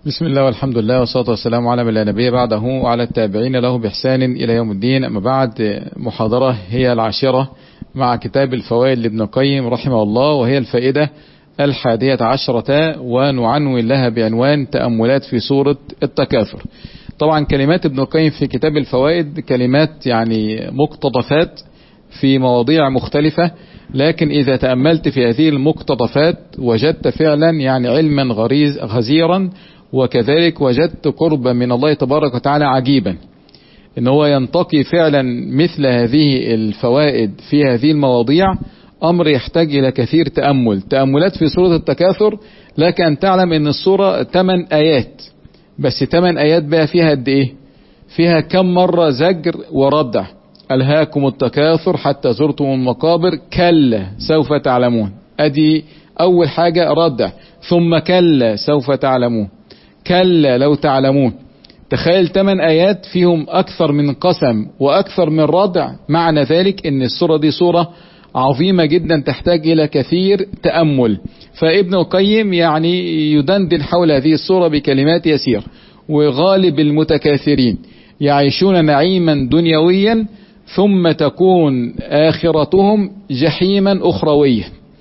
بسم الله والحمد لله والصلاة والسلام على من لا نبي بعده وعلى التابعين له بإحسان إلى يوم الدين أما بعد محاضرة هي العاشرة مع كتاب الفوائد لابن القيم رحمه الله وهي الفائدة الحادية عشرة ونعنون لها بعنوان تأملات في سورة التكاثر طبعا كلمات ابن القيم في كتاب الفوائد كلمات يعني مقتطفات في مواضيع مختلفة لكن إذا تأملت في هذه المقتطفات وجدت فعلا يعني علما غريز غزيرا وكذلك وجدت قربا من الله تبارك وتعالى عجيبا ان هو ينتقي فعلا مثل هذه الفوائد في هذه المواضيع امر يحتاج الى كثير تأمل تأملات في سورة التكاثر لك ان تعلم ان السورة 8 ايات بس 8 ايات بقى فيها قد ايه فيها كم مرة زجر وردع ألهاكم التكاثر حتى زرتم المقابر كلا سوف تعلمون ادي اول حاجة ردع ثم كلا سوف تعلمون كلا لو تعلمون تخيل 8 آيات فيهم أكثر من قسم وأكثر من ردع معنى ذلك أن السورة دي سورة عظيمة جدا تحتاج إلى كثير تأمل فابن القيم يعني يدندن حول هذه السورة بكلمات يسير وغالب المتكاثرين يعيشون نعيما دنيويا ثم تكون آخرتهم جحيما أخرويا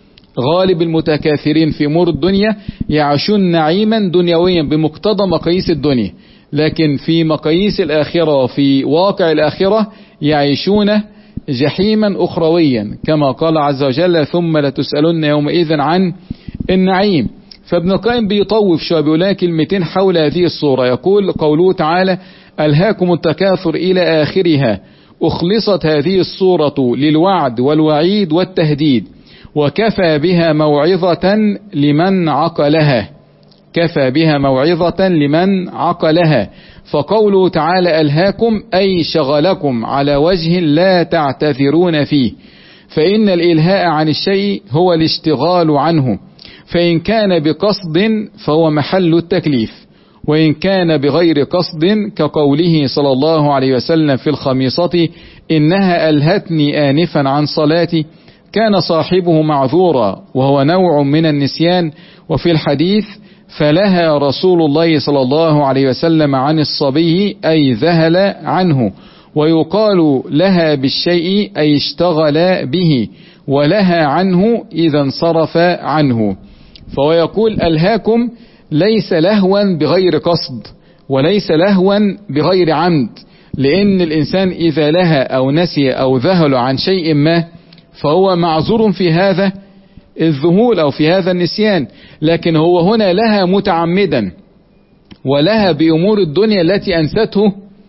غالب المتكاثرين في امور الدنيا يعيشون نعيما دنيويا بمقتضى مقاييس الدنيا لكن في مقاييس الاخره وفي واقع الاخره يعيشون جحيما اخرويا كما قال عز وجل ثم لتسالن يومئذ عن النعيم فابن القيم بيطوف شويه بيقول لنا كلمتين حول هذه الصوره يقول قوله تعالى الهاكم التكاثر الى اخرها اخلصت هذه الصوره للوعد والوعيد والتهديد وكفى بها موعظة لمن عقلها كفى بها موعظة لمن عقلها فقوله تعالى ألهاكم أي شغلكم على وجه لا تعتذرون فيه فإن الإلهاء عن الشيء هو الاشتغال عنه فإن كان بقصد فهو محل التكليف وإن كان بغير قصد كقوله صلى الله عليه وسلم في الخميصة إنها ألهتني آنفا عن صلاتي كان صاحبه معذورا وهو نوع من النسيان وفي الحديث فلها رسول الله صلى الله عليه وسلم عن الصبي أي ذهل عنه ويقال لها بالشيء أي اشتغل به ولها عنه إذا انصرف عنه فهو يقول ألهاكم ليس لهوا بغير قصد وليس لهوا بغير عمد لأن الإنسان إذا لها أو نسي أو ذهل عن شيء ما فهو معذور في هذا الذهول او في هذا النسيان لكن هو هنا لها متعمدا ولها بامور الدنيا التي انسته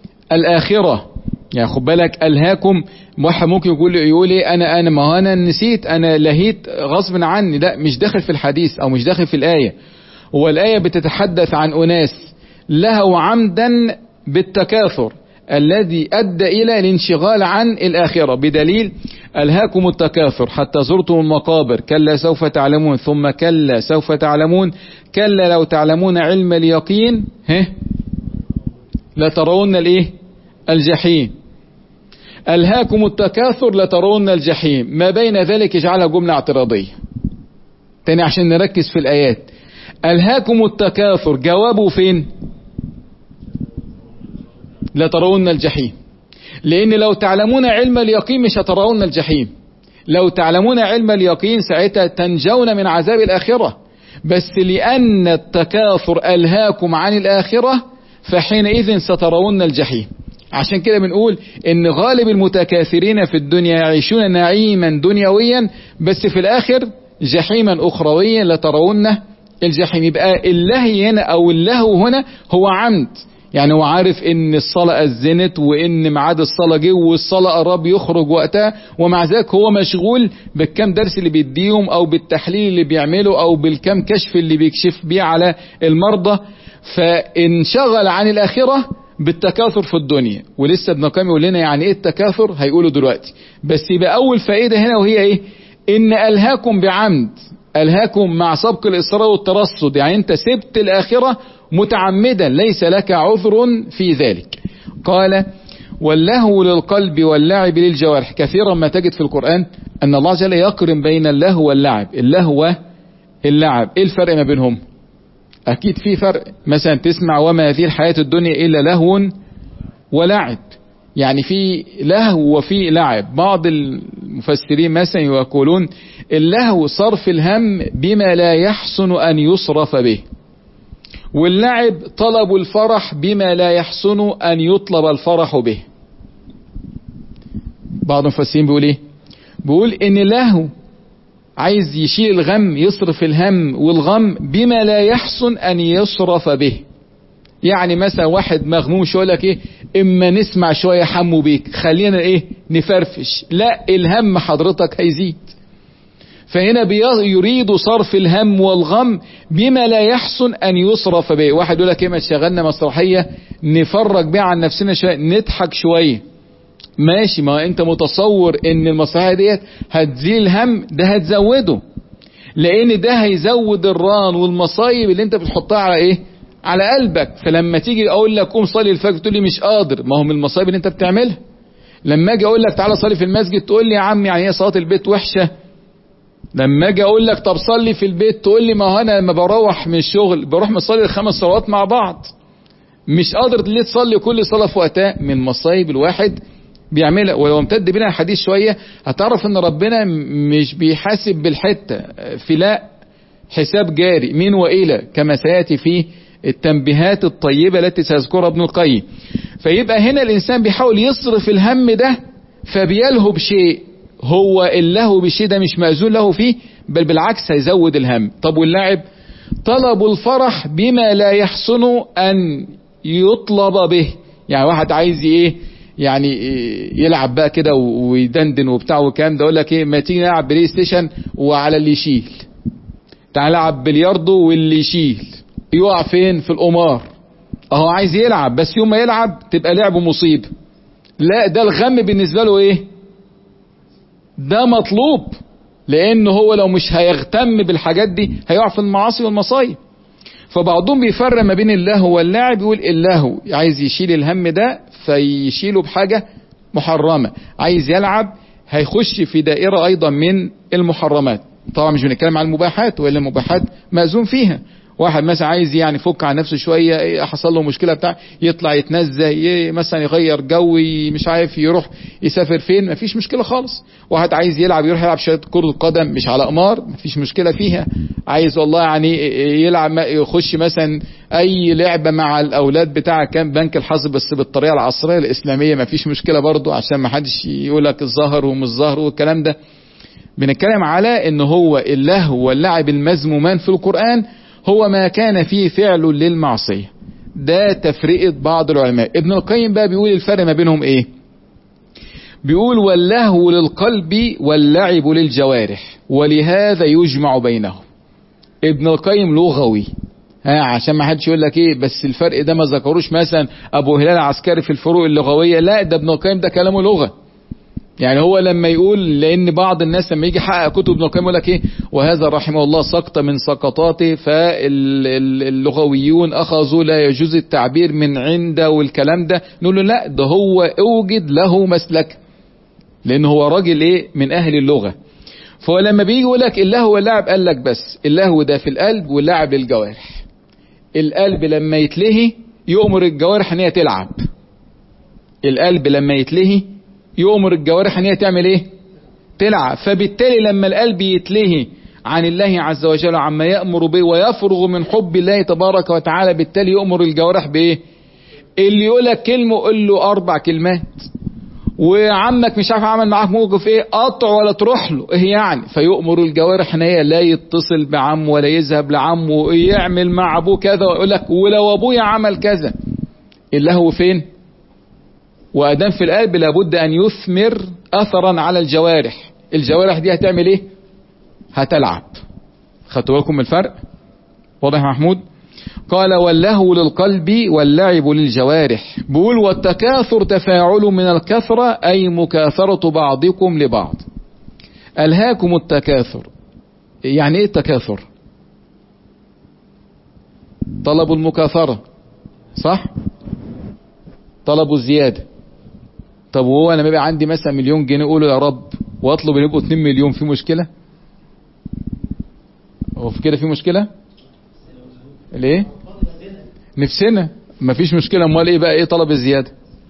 الاخره يعني خد بالك الهاكم واحد ممكن يقول يقول ايه انا انا ما انا نسيت انا لهيت غصب عني لا مش داخل في الحديث او مش داخل في الايه هو الايه بتتحدث عن اناس لهوا عمدا بالتكاثر الذي أدى إلى الانشغال عن الآخرة بدليل ألهاكم التكاثر حتى زرتم المقابر كلا سوف تعلمون ثم كلا سوف تعلمون كلا لو تعلمون علم اليقين ها لترون الايه الجحيم ألهاكم التكاثر لترون الجحيم ما بين ذلك اجعلها جملة اعتراضية تاني عشان نركز في الآيات ألهاكم التكاثر جوابه فين لترون الجحيم لان لو تعلمون علم اليقين مش هترون الجحيم لو تعلمون علم اليقين ساعتها تنجون من عذاب الاخره بس لان التكاثر الهاكم عن الاخره فحينئذ سترون الجحيم عشان كده بنقول ان غالب المتكاثرين في الدنيا يعيشون نعيما دنيويا بس في الاخر جحيما اخرويا لترون الجحيم يبقى اللهي هنا او اللهو هنا هو عمد يعني هو عارف ان الصلاة اذنت وان ميعاد الصلاة جه والصلاة قرب يخرج وقتها ومع ذلك هو مشغول بالكم درس اللي بيديهم او بالتحليل اللي بيعمله او بالكم كشف اللي بيكشف بيه على المرضى فانشغل عن الاخرة بالتكاثر في الدنيا ولسه ابن القيم يقول لنا يعني ايه التكاثر هيقوله دلوقتي بس يبقى اول فائدة هنا وهي ايه ان الهاكم بعمد الهاكم مع سبق الاصرار والترصد يعني انت سبت الاخره متعمدا ليس لك عذر في ذلك قال واللهو للقلب واللعب للجوارح كثيرا ما تجد في القرآن أن الله جل يقرن بين اللهو واللعب اللهو اللعب إيه الفرق ما بينهم اكيد في فرق مثلا تسمع وما هذه الحياة الدنيا الا لهو ولعب يعني في لهو وفي لعب بعض المفسرين مثلا يقولون اللهو صرف الهم بما لا يحسن ان يصرف به واللعب طلب الفرح بما لا يحسن ان يطلب الفرح به بعض المفسرين بيقول ايه بيقول ان اللهو عايز يشيل الغم يصرف الهم والغم بما لا يحسن ان يصرف به يعني مثلا واحد مغموم شويه لك ايه اما نسمع شويه حمو بيك خلينا ايه نفرفش لا الهم حضرتك هيزيد فهنا يريد صرف الهم والغم بما لا يحسن ان يصرف به واحد يقول لك ايه ما تشغلنا مسرحيه نفرج بيها عن نفسنا شويه نضحك شويه ماشي ما انت متصور ان المسرحيه ديت هتزيل الهم ده هتزوده لان ده هيزود الران والمصايب اللي انت بتحطها على ايه على قلبك فلما تيجي اقول لك قوم صلي الفجر تقول لي مش قادر ما هو من المصايب اللي انت بتعملها لما اجي اقول لك تعالى صلي في المسجد تقول لي يا عم يعني ايه صلاه البيت وحشه لما اجي اقول لك طب صلي في البيت تقول لي ما هو انا لما بروح من الشغل بروح مصلي الخمس صلوات مع بعض مش قادر ليه تصلي كل صلاه في وقتها من مصايب الواحد بيعملها ولو امتد بينا الحديث شويه هتعرف ان ربنا مش بيحاسب بالحته في لا حساب جاري من والى كما سياتي في التنبيهات الطيبه التي سيذكرها ابن القيم فيبقى هنا الانسان بيحاول يصرف الهم ده فبيلهو بشيء هو اللهو بشيء ده مش مأذون له فيه بل بالعكس هيزود الهم طب واللاعب طلب الفرح بما لا يحسن ان يطلب به يعني واحد عايز ايه يعني يلعب بقى كده ويدندن وبتاع والكلام ده يقول لك ايه ما تيجي نلعب بلاي ستيشن وعلى اللي يشيل تعال نلعب بلياردو واللي يشيل يقع فين في القمار اهو عايز يلعب بس يوم ما يلعب تبقى لعبه مصيبه لا ده الغم بالنسبه له ايه ده مطلوب لان هو لو مش هيهتم بالحاجات دي هيقع في المعاصي والمصايب فبعضهم بيفرق ما بين اللهو واللعب يقول اللهو عايز يشيل الهم ده فيشيله بحاجة محرمة عايز يلعب هيخش في دائرة ايضا من المحرمات طبعا مش بنتكلم عن المباحات ولا المباحات مأذون فيها واحد مثلا عايز يعني يفك عن نفسه شويه حصل له مشكله بتاع يطلع يتنزه مثلا يغير جو مش عارف يروح يسافر فين مفيش مشكله خالص واحد عايز يلعب يروح يلعب شويه كره قدم مش على قمار مفيش مشكله فيها عايز والله يعني يلعب يخش مثلا اي لعبه مع الاولاد بتاع كان بنك الحظ بس بالطريقه العصريه الاسلاميه مفيش مشكله برضه عشان ما حدش يقول لك الظهر ومش ظهر والكلام ده بنتكلم على ان هو اللهو واللعب المذمومان في القران هو ما كان فيه فعل للمعصية ده تفرقة بعض العلماء ابن القيم بقى بيقول الفرق ما بينهم ايه بيقول واللهو للقلب واللعب للجوارح ولهذا يجمع بينهم ابن القيم لغوي ها عشان ما حدش يقول لك ايه بس الفرق ده ما ذكروش مثلا ابو هلال عسكري في الفروق اللغويه لا ده ابن القيم ده كلامه لغه يعني هو لما يقول لان بعض الناس لما يجي يحقق كتب ابن القيم يقول لك ايه وهذا رحمه الله سقط من سقطاته فاللغويون اخذوا لا يجوز التعبير من عند والكلام ده نقول له لا ده هو اوجد له مسلك لان هو راجل ايه من اهل اللغه فهو لما بيجي يقول لك اللهو واللعب قال لك بس اللهو ده في القلب واللعب للجوارح القلب لما يتلهي يؤمر الجوارح ان هي تلعب القلب لما يتلهي يؤمر الجوارح ان هي تعمل ايه تلعب فبالتالي لما القلب يتلهي عن الله عز وجل عما يأمر به ويفرغ من حب الله تبارك وتعالى بالتالي يؤمر الجوارح بايه اللي يقول لك كلمة قول له اربع كلمات وعمك مش عارف عمل معاك موقف ايه قطع ولا تروح له ايه يعني فيؤمر الجوارح ان هي لا يتصل بعمه ولا يذهب لعمه ويعمل مع ابوه كذا ويقول لك ولو ابويا عمل كذا اللهو فين وادام في القلب لابد ان يثمر اثرا على الجوارح الجوارح دي هتعمل ايه هتلعب خدتوا بالكم من الفرق واضح يا محمود قال واللهو للقلب واللعب للجوارح بيقول والتكاثر تفاعل من الكثرة أي مكاثرة بعضكم لبعض ألهاكم التكاثر يعني ايه التكاثر طلب المكاثرة صح طلب الزيادة طب وهو لما يبقى عندي مثلا مليون جنيه اقول يا رب واطلب ان يبقوا 2 مليون في مشكلة هو في كده في مشكلة ليه نفسنا مفيش مشكلة امال ايه بقى ايه طلب الزيادة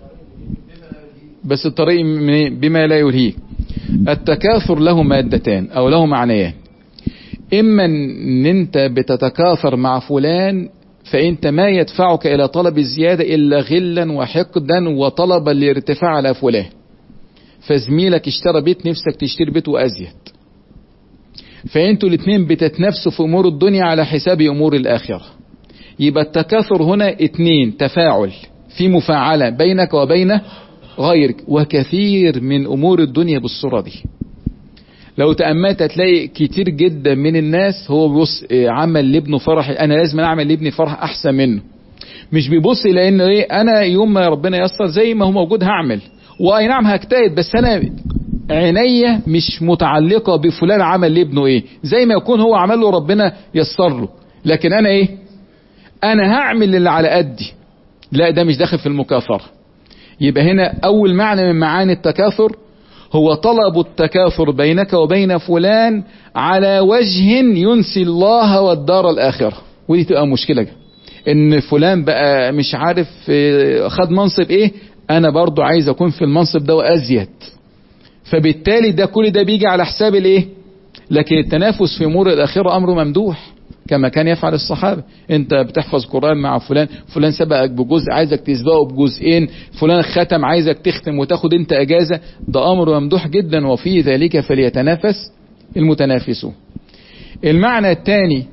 بس الطريق بما لا يلهيك التكاثر له مادتان او له معنيان اما ان انت بتتكاثر مع فلان فانت ما يدفعك الى طلب الزيادة الا غلا وحقدا وطلبا لارتفاع على فلان فزميلك اشترى بيت نفسك تشتري بيت وازيد فانتوا الاثنين بتتنافسوا في امور الدنيا على حساب امور الاخرة يبقى التكاثر هنا اتنين تفاعل في مفاعلة بينك وبين غيرك وكثير من امور الدنيا بالصورة دي لو تأملت هتلاقي كتير جدا من الناس هو بيبص عمل لابنه فرح انا لازم اعمل لابني فرح احسن منه مش بيبص لان ايه انا يوم ما ربنا ييسر زي ما هو موجود هعمل واي نعم هجتهد بس انا عينيا مش متعلقة بفلان عمل لابنه ايه زي ما يكون هو عمل له ربنا يسر له لكن انا ايه انا هعمل اللي على قدي لا ده مش داخل في المكافرة يبقى هنا اول معنى من معاني التكاثر هو طلب التكاثر بينك وبين فلان على وجه ينسي الله والدار الاخرة ودي تبقى مشكلة ان فلان بقى مش عارف خد منصب ايه انا برضو عايز اكون في المنصب ده وازيد فبالتالي ده كل ده بيجي على حساب الايه لكن التنافس في امور الاخره امر ممدوح كما كان يفعل الصحابه انت بتحفظ قران مع فلان فلان سبقك بجزء عايزك تسبقه بجزئين فلان ختم عايزك تختم وتاخد انت اجازه ده امر ممدوح جدا وفي ذلك فليتنافس المتنافسون المعنى الثاني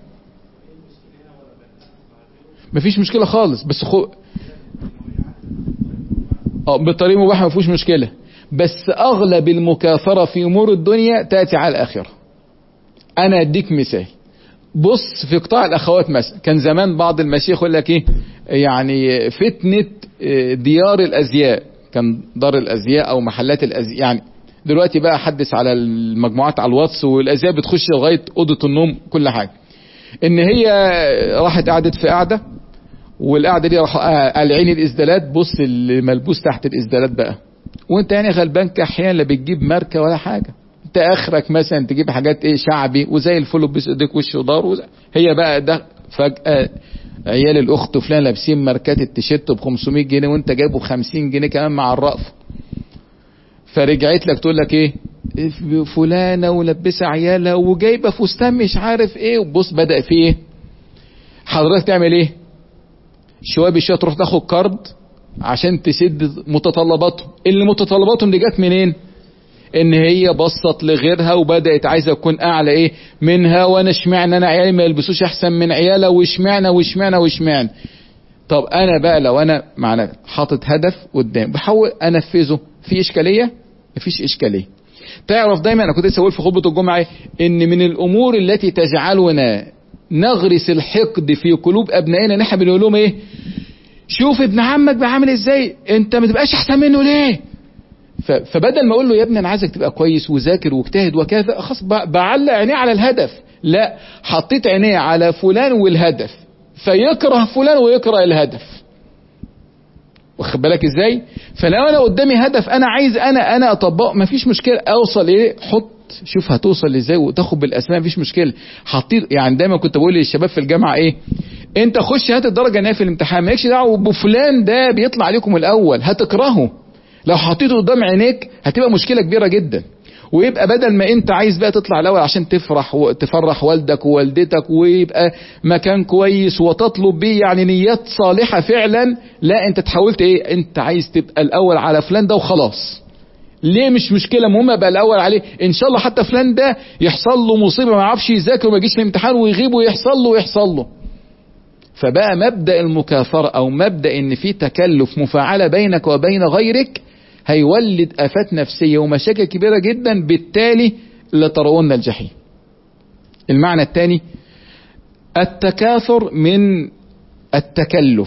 مفيش مشكله خالص بس خو اه بالطريق مباح ما فيهوش مشكله بس اغلب المكافرة في امور الدنيا تأتي على الاخرة انا اديك مثال بص في قطاع الاخوات مثلا كان زمان بعض المشايخ يقول لك ايه يعني فتنة ديار الازياء كان دار الازياء او محلات الازياء يعني دلوقتي بقى حدث على المجموعات على الواتس والازياء بتخش لغاية اوضة النوم كل حاجة ان هي راحت قعدت في قعدة والقعدة دي راح قالعين الازدالات بص اللي ملبوس تحت الازدالات بقى وانت يعني غلبان كحيان لا بتجيب ماركه ولا حاجه انت اخرك مثلا تجيب حاجات ايه شعبي وزي الفل وبس ايديك وش ودار وزي هي بقى ده فجاه عيال الاخت فلان لابسين ماركات التيشيرت ب 500 جنيه وانت جايبه ب 50 جنيه كمان مع الرأف فرجعت لك تقول لك ايه فلانه ولبسه عيالها وجايبه فستان مش عارف ايه وبص بدا في ايه حضرتك تعمل ايه شويه بشويه تروح تاخد كارد عشان تسد متطلباتهم اللي متطلباتهم دي جت منين ان هي بصت لغيرها وبدات عايزه تكون اعلى ايه منها وانا اشمعنى انا عيالي ما يلبسوش احسن من عيالها واشمعنى واشمعنى واشمعنى طب انا بقى لو انا معنى حاطط هدف قدام بحاول انفذه في اشكاليه مفيش اشكاليه تعرف دايما انا كنت لسه بقول في خطبه الجمعه ان من الامور التي تجعلنا نغرس الحقد في قلوب ابنائنا نحن بنقول لهم ايه شوف ابن عمك بعمل ازاي انت ما تبقاش احسن منه ليه فبدل ما اقول له يا ابني انا عايزك تبقى كويس وذاكر واجتهد وكذا خلاص بعلق عينيه على الهدف لا حطيت عينيه على فلان والهدف فيكره فلان ويكره الهدف واخد بالك ازاي فلو انا قدامي هدف انا عايز انا انا اطبقه مفيش مشكله اوصل ايه حط شوف هتوصل ازاي وتاخد بالاسماء مفيش مشكله حطيت يعني دايما كنت بقول للشباب في الجامعه ايه انت خش هات الدرجه النهائيه في الامتحان مالكش دعوه بفلان ده بيطلع عليكم الاول هتكرهه لو حطيته قدام عينيك هتبقى مشكله كبيره جدا ويبقى بدل ما انت عايز بقى تطلع الاول عشان تفرح وتفرح والدك ووالدتك ويبقى مكان كويس وتطلب بيه يعني نيات صالحه فعلا لا انت تحاولت ايه انت عايز تبقى الاول على فلان ده وخلاص ليه مش مشكله المهم ابقى الاول عليه ان شاء الله حتى فلان ده يحصل له مصيبه ما يعرفش يذاكر وما يجيش الامتحان ويغيب ويحصل له ويحصل له فبقى مبدا المكافره او مبدا ان في تكلف مفاعله بينك وبين غيرك هيولد افات نفسيه ومشاكل كبيره جدا بالتالي لترون الجحيم المعنى الثاني التكاثر من التكلف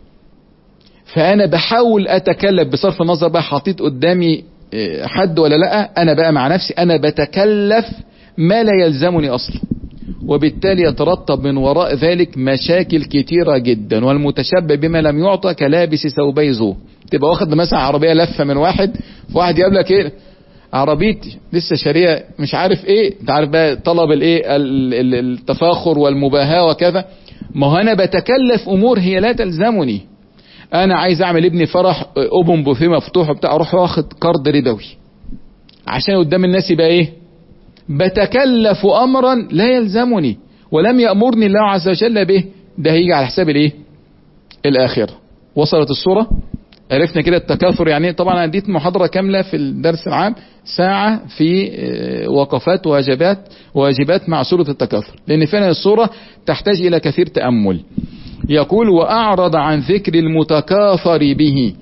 فانا بحاول اتكلف بصرف النظر بقى حطيت قدامي حد ولا لا انا بقى مع نفسي انا بتكلف ما لا يلزمني اصلا وبالتالي يترتب من وراء ذلك مشاكل كتيرة جدا والمتشبه بما لم يعطى كلابس ثوبي زور تبقى واخد مثلا عربية لفة من واحد واحد يقابلك ايه عربيتي لسه شاريه مش عارف ايه انت عارف بقى طلب الايه التفاخر والمباهاة وكذا ما هو انا بتكلف امور هي لا تلزمني انا عايز اعمل ابني فرح اوبن بوفيه مفتوح وبتاع اروح واخد قرض ربوي عشان قدام الناس يبقى ايه بتكلف امرا لا يلزمني ولم يامرني الله عز وجل به ده هيجي على حساب الايه الاخره وصلت الصوره عرفنا كده التكاثر يعني طبعا انا اديت محاضره كامله في الدرس العام ساعه في وقفات واجبات واجبات مع سوره التكاثر لان فعلا الصوره تحتاج الى كثير تامل يقول واعرض عن ذكر المتكاثر به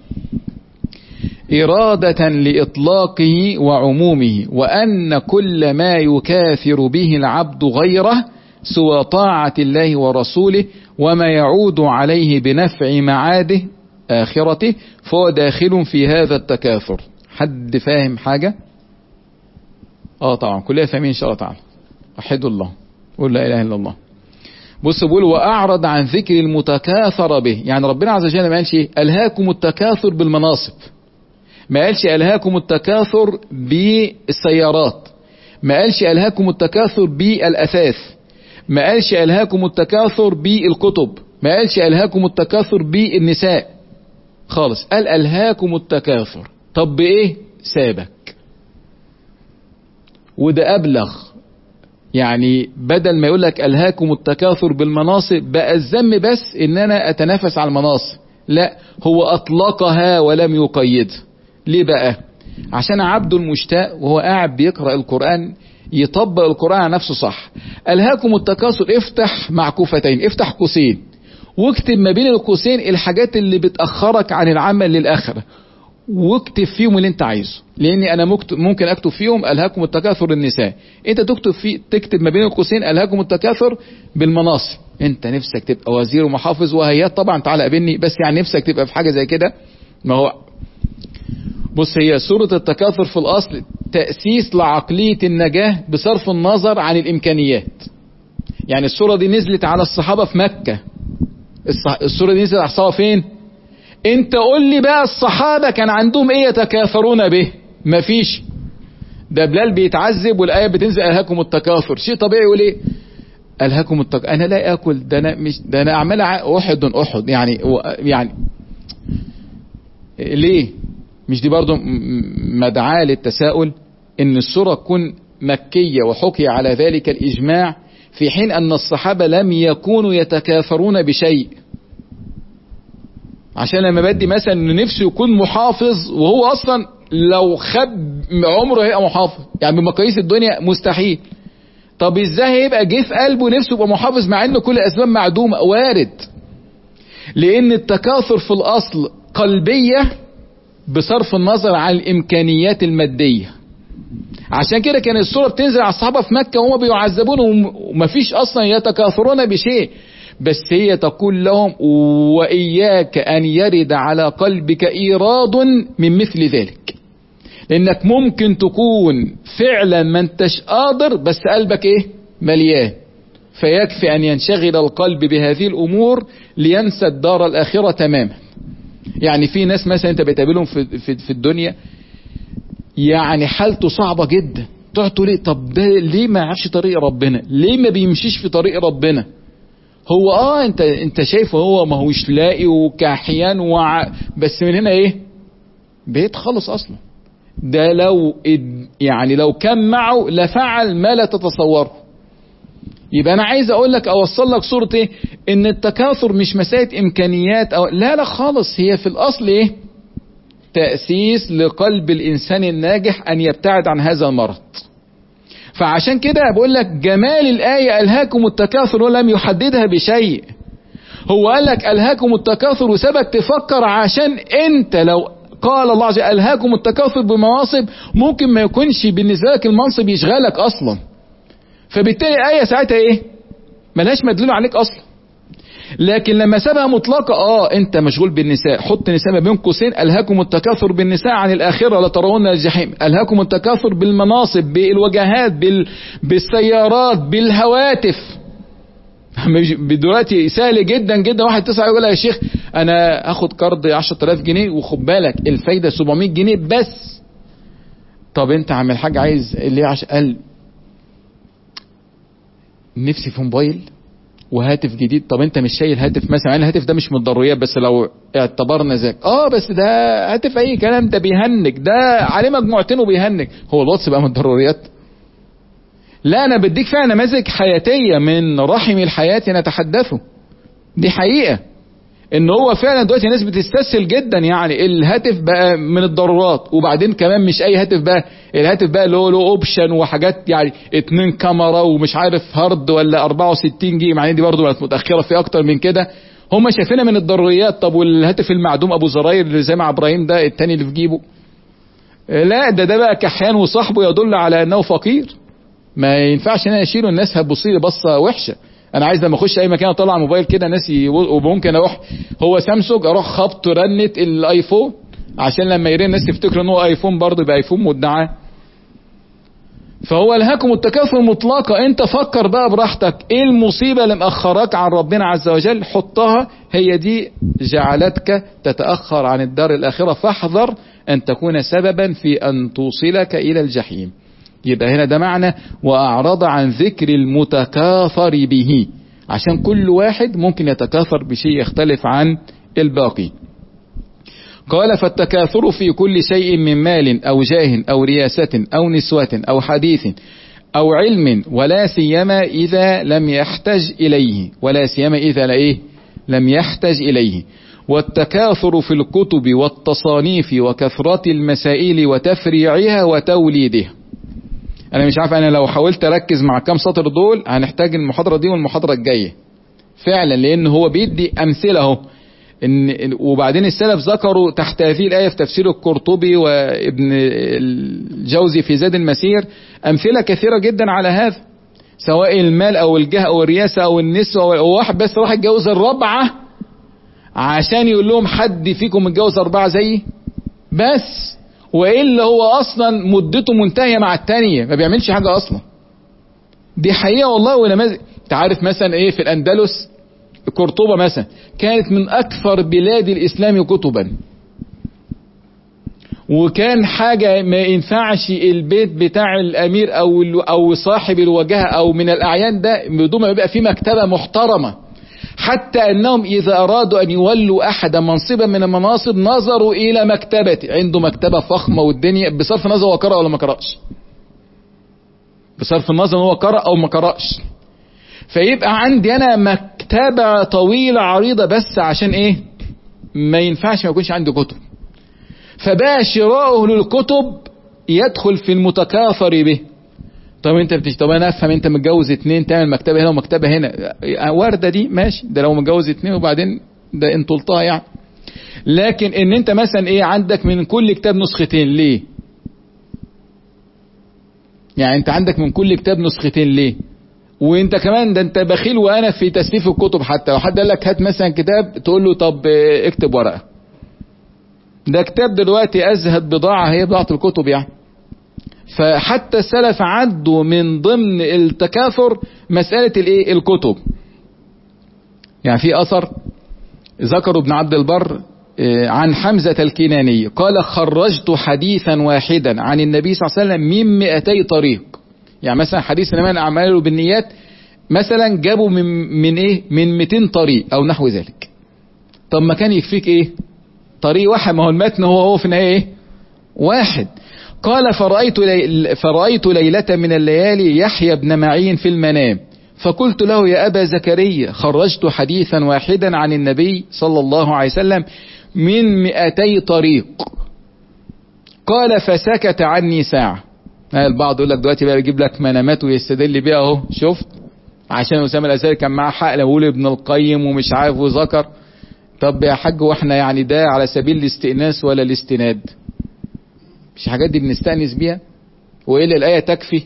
إرادة لإطلاقه وعمومه وأن كل ما يكاثر به العبد غيره سوى طاعة الله ورسوله وما يعود عليه بنفع معاده آخرته فهو داخل في هذا التكاثر حد فاهم حاجة اه طبعا كلنا فاهمين ان شاء الله تعالى وحدوا الله قول لا اله الا الله بص بيقول واعرض عن ذكر المتكاثر به يعني ربنا عز وجل ما قالش الهاكم التكاثر بالمناصب ما قالش الهاكم التكاثر بالسيارات ما قالش الهاكم التكاثر بالاثاث ما قالش الهاكم التكاثر بالكتب ما قالش الهاكم التكاثر بالنساء خالص قال الهاكم التكاثر طب بايه سابك وده ابلغ يعني بدل ما يقول لك الهاكم التكاثر بالمناصب بقى الذم بس ان انا اتنافس على المناصب لا هو اطلقها ولم يقيدها ليه بقى عشان عبد المشتاق وهو قاعد بيقرأ القرآن يطبق القرآن على نفسه صح ألهاكم التكاثر افتح معكوفتين افتح قوسين واكتب ما بين القوسين الحاجات اللي بتأخرك عن العمل للآخرة واكتب فيهم اللي انت عايزه لاني انا ممكن اكتب فيهم الهاكم التكاثر النساء انت تكتب في تكتب ما بين القوسين الهاكم التكاثر بالمناصب انت نفسك تبقى وزير ومحافظ وهيات طبعا تعالى قابلني بس يعني نفسك تبقى في حاجه زي كده ما هو بص هي سورة التكاثر في الأصل تأسيس لعقلية النجاة بصرف النظر عن الإمكانيات يعني السورة دي نزلت على الصحابة في مكة السورة دي نزلت على الصحابة فين انت قول لي بقى الصحابة كان عندهم ايه يتكاثرون به مفيش ده بلال بيتعذب والآية بتنزل ألهاكم التكاثر شيء طبيعي يقول ايه ألهاكم التكاثر أنا لا آكل ده أنا مش ده أنا أعمل أحد أحد يعني يعني ليه مش دي برضو مدعاة للتساؤل ان السورة تكون مكية وحكي على ذلك الإجماع في حين أن الصحابة لم يكونوا يتكاثرون بشيء عشان لما بدي مثلا ان نفسه يكون محافظ وهو اصلا لو خد عمره هيبقى محافظ يعني بمقاييس الدنيا مستحيل طب ازاي هيبقى جه في قلبه نفسه يبقى محافظ مع ان كل الاسباب معدومه وارد لان التكاثر في الاصل قلبيه بصرف النظر عن الامكانيات الماديه عشان كده كان السوره بتنزل على الصحابه في مكه وهم بيعذبون ومفيش اصلا يتكاثرون بشيء بس هي تقول لهم واياك ان يرد على قلبك ايراد من مثل ذلك لانك ممكن تكون فعلا ما انتش قادر بس قلبك ايه مليان فيكفي ان ينشغل القلب بهذه الامور لينسى الدار الاخره تماما يعني في ناس مثلا انت بتقابلهم في, في, في الدنيا يعني حالته صعبة جدا تقعد تقول ايه طب ده ليه ما يعرفش طريق ربنا ليه ما بيمشيش في طريق ربنا هو اه انت انت شايفه هو ما هوش لاقي وكحيان وع... بس من هنا ايه بيت خالص اصلا ده لو يعني لو كان معه لفعل ما لا تتصوره يبقى انا عايز اقول لك اوصل لك صورة ايه ان التكاثر مش مسألة امكانيات او لا لا خالص هي في الاصل ايه تأسيس لقلب الانسان الناجح ان يبتعد عن هذا المرض فعشان كده بقول لك جمال الآية ألهاكم التكاثر ولم يحددها بشيء هو قال لك ألهاكم التكاثر وسبك تفكر عشان انت لو قال الله عز وجل ألهاكم التكاثر بمناصب ممكن ما يكونش بالنسبة لك المنصب يشغلك أصلا فبالتالي الآية ساعتها ايه ملهاش مدلول عليك اصلا لكن لما سابها مطلقة اه انت مشغول بالنساء حط نساء ما بين قوسين الهاكم التكاثر بالنساء عن الاخرة لترون الجحيم الهاكم التكاثر بالمناصب بالوجهات بال... بالسيارات بالهواتف دلوقتي سهل جدا جدا واحد تسعة يقول يا شيخ انا اخد قرض 10000 جنيه وخد بالك الفايدة 700 جنيه بس طب انت عامل حاجة عايز اللي عش... قال نفسي في موبايل وهاتف جديد طب انت مش شايل هاتف مثلا يعني الهاتف ده مش من الضروريات بس لو اعتبرنا ذاك اه بس ده هاتف اي كلام ده بيهنج ده عليه مجموعتين وبيهنج هو الواتس بقى من الضروريات لا انا بديك فيها نماذج حياتيه من رحم الحياه نتحدثه دي حقيقه ان هو فعلا دلوقتي الناس بتستسهل جدا يعني الهاتف بقى من الضرورات وبعدين كمان مش اي هاتف بقى الهاتف بقى له له اوبشن وحاجات يعني اتنين كاميرا ومش عارف هارد ولا 64 جيجا مع ان دي برضه بقت متاخره في اكتر من كده هم شايفينها من الضروريات طب والهاتف المعدوم ابو زراير اللي زي مع ابراهيم ده التاني اللي في جيبه لا ده ده بقى كحيان وصاحبه يدل على انه فقير ما ينفعش ان انا اشيله الناس هتبص لي بصه وحشه انا عايز لما اخش اي مكان اطلع الموبايل كده ناس وممكن اروح هو سامسونج اروح خبط رنه الايفون عشان لما يرن الناس تفتكر ان هو ايفون برضه يبقى ايفون مدعاه فهو الهاكم التكاثر مطلقة انت فكر بقى براحتك ايه المصيبة اللي مأخراك عن ربنا عز وجل حطها هي دي جعلتك تتأخر عن الدار الآخرة فاحذر ان تكون سببا في ان توصلك الى الجحيم يبقى هنا ده معنى واعرض عن ذكر المتكاثر به عشان كل واحد ممكن يتكاثر بشيء يختلف عن الباقي قال فالتكاثر في كل شيء من مال او جاه او رياسة او نسوة او حديث او علم ولا سيما اذا لم يحتج اليه ولا سيما اذا لا ايه لم يحتج اليه والتكاثر في الكتب والتصانيف وكثرة المسائل وتفريعها وتوليدها انا مش عارف انا لو حاولت اركز مع كام سطر دول هنحتاج المحاضرة دي والمحاضرة الجاية فعلا لان هو بيدي امثلة اهو ان وبعدين السلف ذكروا تحت هذه الايه في تفسير القرطبي وابن الجوزي في زاد المسير امثله كثيره جدا على هذا سواء المال او الجاه او الرياسه او النسوه او واحد بس راح يتجوز الرابعه عشان يقول لهم حد فيكم متجوز اربعه زيي بس والا هو اصلا مدته منتهيه مع الثانيه ما بيعملش حاجه اصلا دي حقيقه والله ونماذج انت عارف مثلا ايه في الاندلس قرطبة مثلا كانت من أكثر بلاد الإسلام كتبا وكان حاجة ما ينفعش البيت بتاع الأمير أو أو صاحب الوجهة أو من الأعيان ده بدون ما يبقى في مكتبة محترمة حتى أنهم إذا أرادوا أن يولوا أحد منصبا من المناصب نظروا إلى مكتبة عنده مكتبة فخمة والدنيا بصرف النظر هو قرأ ولا ما قرأش بصرف النظر هو قرأ أو ما قرأش فيبقى عندي أنا مكتبة طويلة عريضة بس عشان ايه ما ينفعش ما يكونش عندي كتب فبقى شراؤه للكتب يدخل في المتكاثر به طب انت بتش... طب انا افهم انت متجوز اتنين تعمل مكتبه هنا ومكتبه هنا وارده دي ماشي ده لو متجوز اتنين وبعدين ده انت طلتها يعني لكن ان انت مثلا ايه عندك من كل كتاب نسختين ليه يعني انت عندك من كل كتاب نسختين ليه وانت كمان ده انت بخيل وانا في تسليف الكتب حتى لو حد قال لك هات مثلا كتاب تقول له طب اكتب ورقه ده كتاب دلوقتي ازهد بضاعه هي بضاعه الكتب يعني فحتى السلف عدوا من ضمن التكاثر مساله الايه الكتب يعني في اثر ذكر ابن عبد البر عن حمزة الكناني قال خرجت حديثا واحدا عن النبي صلى الله عليه وسلم من 200 طريق يعني مثلا حديث انما الاعمال بالنيات مثلا جابوا من من ايه من 200 طريق او نحو ذلك طب ما كان يكفيك ايه طريق واحد ما هو المتن هو هو في النهايه ايه واحد قال فرأيت لي فرأيت ليلة من الليالي يحيى بن معين في المنام فقلت له يا أبا زكريا خرجت حديثا واحدا عن النبي صلى الله عليه وسلم من مئتي طريق قال فسكت عني ساعة البعض يقول لك دلوقتي بقى بيجيب لك منامات ويستدل بيها اهو شفت عشان اسامه الازهري كان معاه حق لو يقول ابن القيم ومش عارف وذكر طب يا حاج واحنا يعني ده على سبيل الاستئناس ولا الاستناد مش الحاجات دي بنستأنس بيها والا الايه تكفي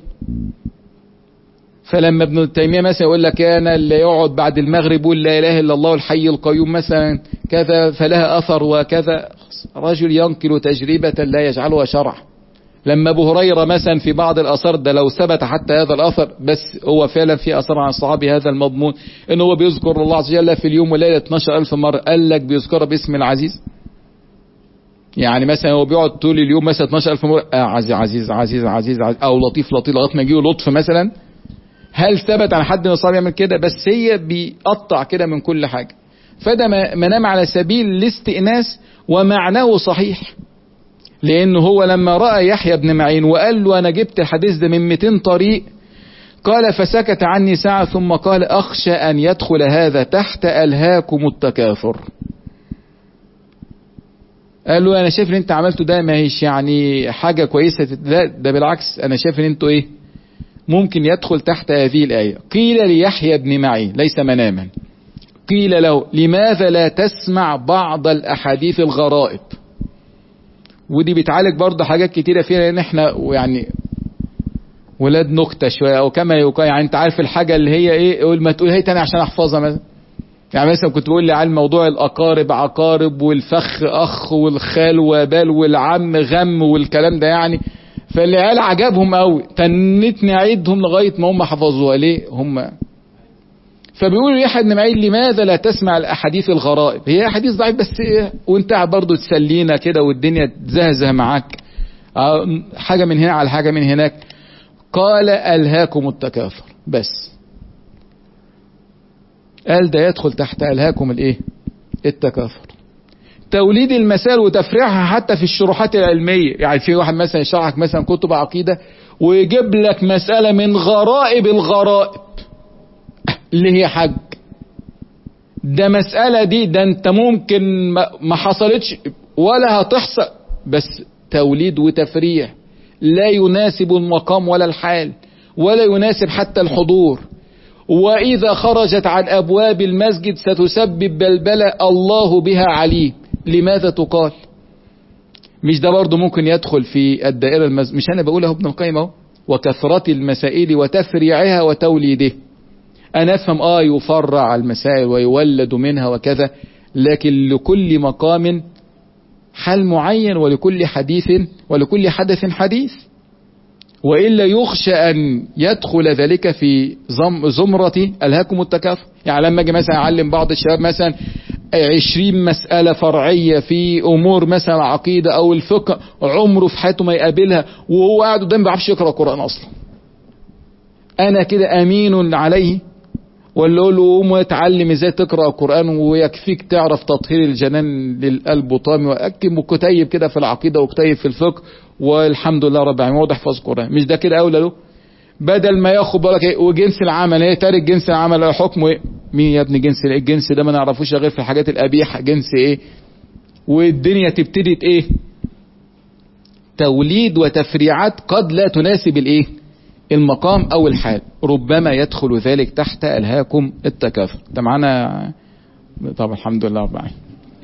فلما ابن تيميه مثلا يقول لك انا اللي يقعد بعد المغرب يقول لا اله الا الله الحي القيوم مثلا كذا فلها اثر وكذا رجل ينقل تجربه لا يجعلها شرع لما ابو هريره مثلا في بعض الاثار ده لو ثبت حتى هذا الاثر بس هو فعلا في اثار عن الصحابي هذا المضمون ان هو بيذكر الله عز وجل في اليوم والليله 12000 مره قال لك بيذكر باسم العزيز يعني مثلا هو بيقعد طول اليوم مثلا 12000 مره آه عزيز عزيز عزيز عزيز, عزيز او لطيف لطيف لغايه ما يجيه لطف مثلا هل ثبت عن حد من الصحابة يعمل كده بس هي بيقطع كده من كل حاجة فده منام على سبيل الاستئناس ومعناه صحيح لأنه هو لما رأى يحيى بن معين وقال له أنا جبت الحديث ده من 200 طريق قال فسكت عني ساعة ثم قال أخشى أن يدخل هذا تحت ألهاكم التكاثر قال له أنا شايف ان أنت عملته ده ما هيش يعني حاجة كويسة لا ده بالعكس أنا شايف ان أنتوا إيه ممكن يدخل تحت هذه الآية قيل ليحيى بن معين ليس مناما قيل له لماذا لا تسمع بعض الأحاديث الغرائب ودي بتعالج برضه حاجات كتيرة فيها لأن احنا يعني ولاد نكتة شوية أو كما يقال يعني أنت عارف الحاجة اللي هي إيه قول ما تقول هي تاني عشان أحفظها مثلا يعني مثلا كنت بقول لي على موضوع الأقارب عقارب والفخ أخ والخال وبال والعم غم والكلام ده يعني فالعيال عجبهم قوي تنتني أعيدهم لغاية ما هم حفظوها ليه هم فبيقولوا يحيى بن معين لماذا لا تسمع الاحاديث الغرائب هي احاديث ضعيف بس إيه وانت قاعد برضه تسلينا كده والدنيا تزهزه معاك حاجه من هنا على حاجه من هناك قال الهاكم التكاثر بس قال ده يدخل تحت الهاكم الايه التكاثر توليد المسائل وتفريعها حتى في الشروحات العلميه يعني في واحد مثلا يشرحك مثلا كتب عقيده ويجيب لك مساله من غرائب الغرائب اللي هي حج ده مسألة دي ده انت ممكن ما حصلتش ولا هتحصل بس توليد وتفريع لا يناسب المقام ولا الحال ولا يناسب حتى الحضور وإذا خرجت عن أبواب المسجد ستسبب بلبلة الله بها عليم لماذا تقال مش ده برضه ممكن يدخل في الدائرة المز... مش أنا بقولها ابن القيم اهو وكثرة المسائل وتفريعها وتوليده أنا أفهم آه يفرع المسائل ويولد منها وكذا لكن لكل مقام حال معين ولكل حديث ولكل حدث حديث وإلا يخشى أن يدخل ذلك في زمرة ألهاكم التكاثر يعني لما أجي مثلا أعلم بعض الشباب مثلا عشرين مسألة فرعية في أمور مثلا عقيدة أو الفقه عمره في حياته ما يقابلها وهو قاعد قدام ما بيعرفش يقرأ قرآن أصلا أنا كده أمين عليه ولا اقول له قوم واتعلم ازاي تقرا القران ويكفيك تعرف تطهير الجنان للقلب وطامي واكتب وكتيب كده في العقيده وكتيب في الفقه والحمد لله رب العالمين واضح حفظ القران مش ده كده اولى له بدل ما ياخد بالك ايه وجنس العمل ايه تارك جنس العمل حكمه ايه مين يا ابني جنس ايه الجنس ده ما نعرفوش غير في الحاجات القبيحه جنس ايه والدنيا تبتدي ايه توليد وتفريعات قد لا تناسب الايه المقام او الحال ربما يدخل ذلك تحت الهاكم التكاثر انت معانا طب الحمد لله رب العالمين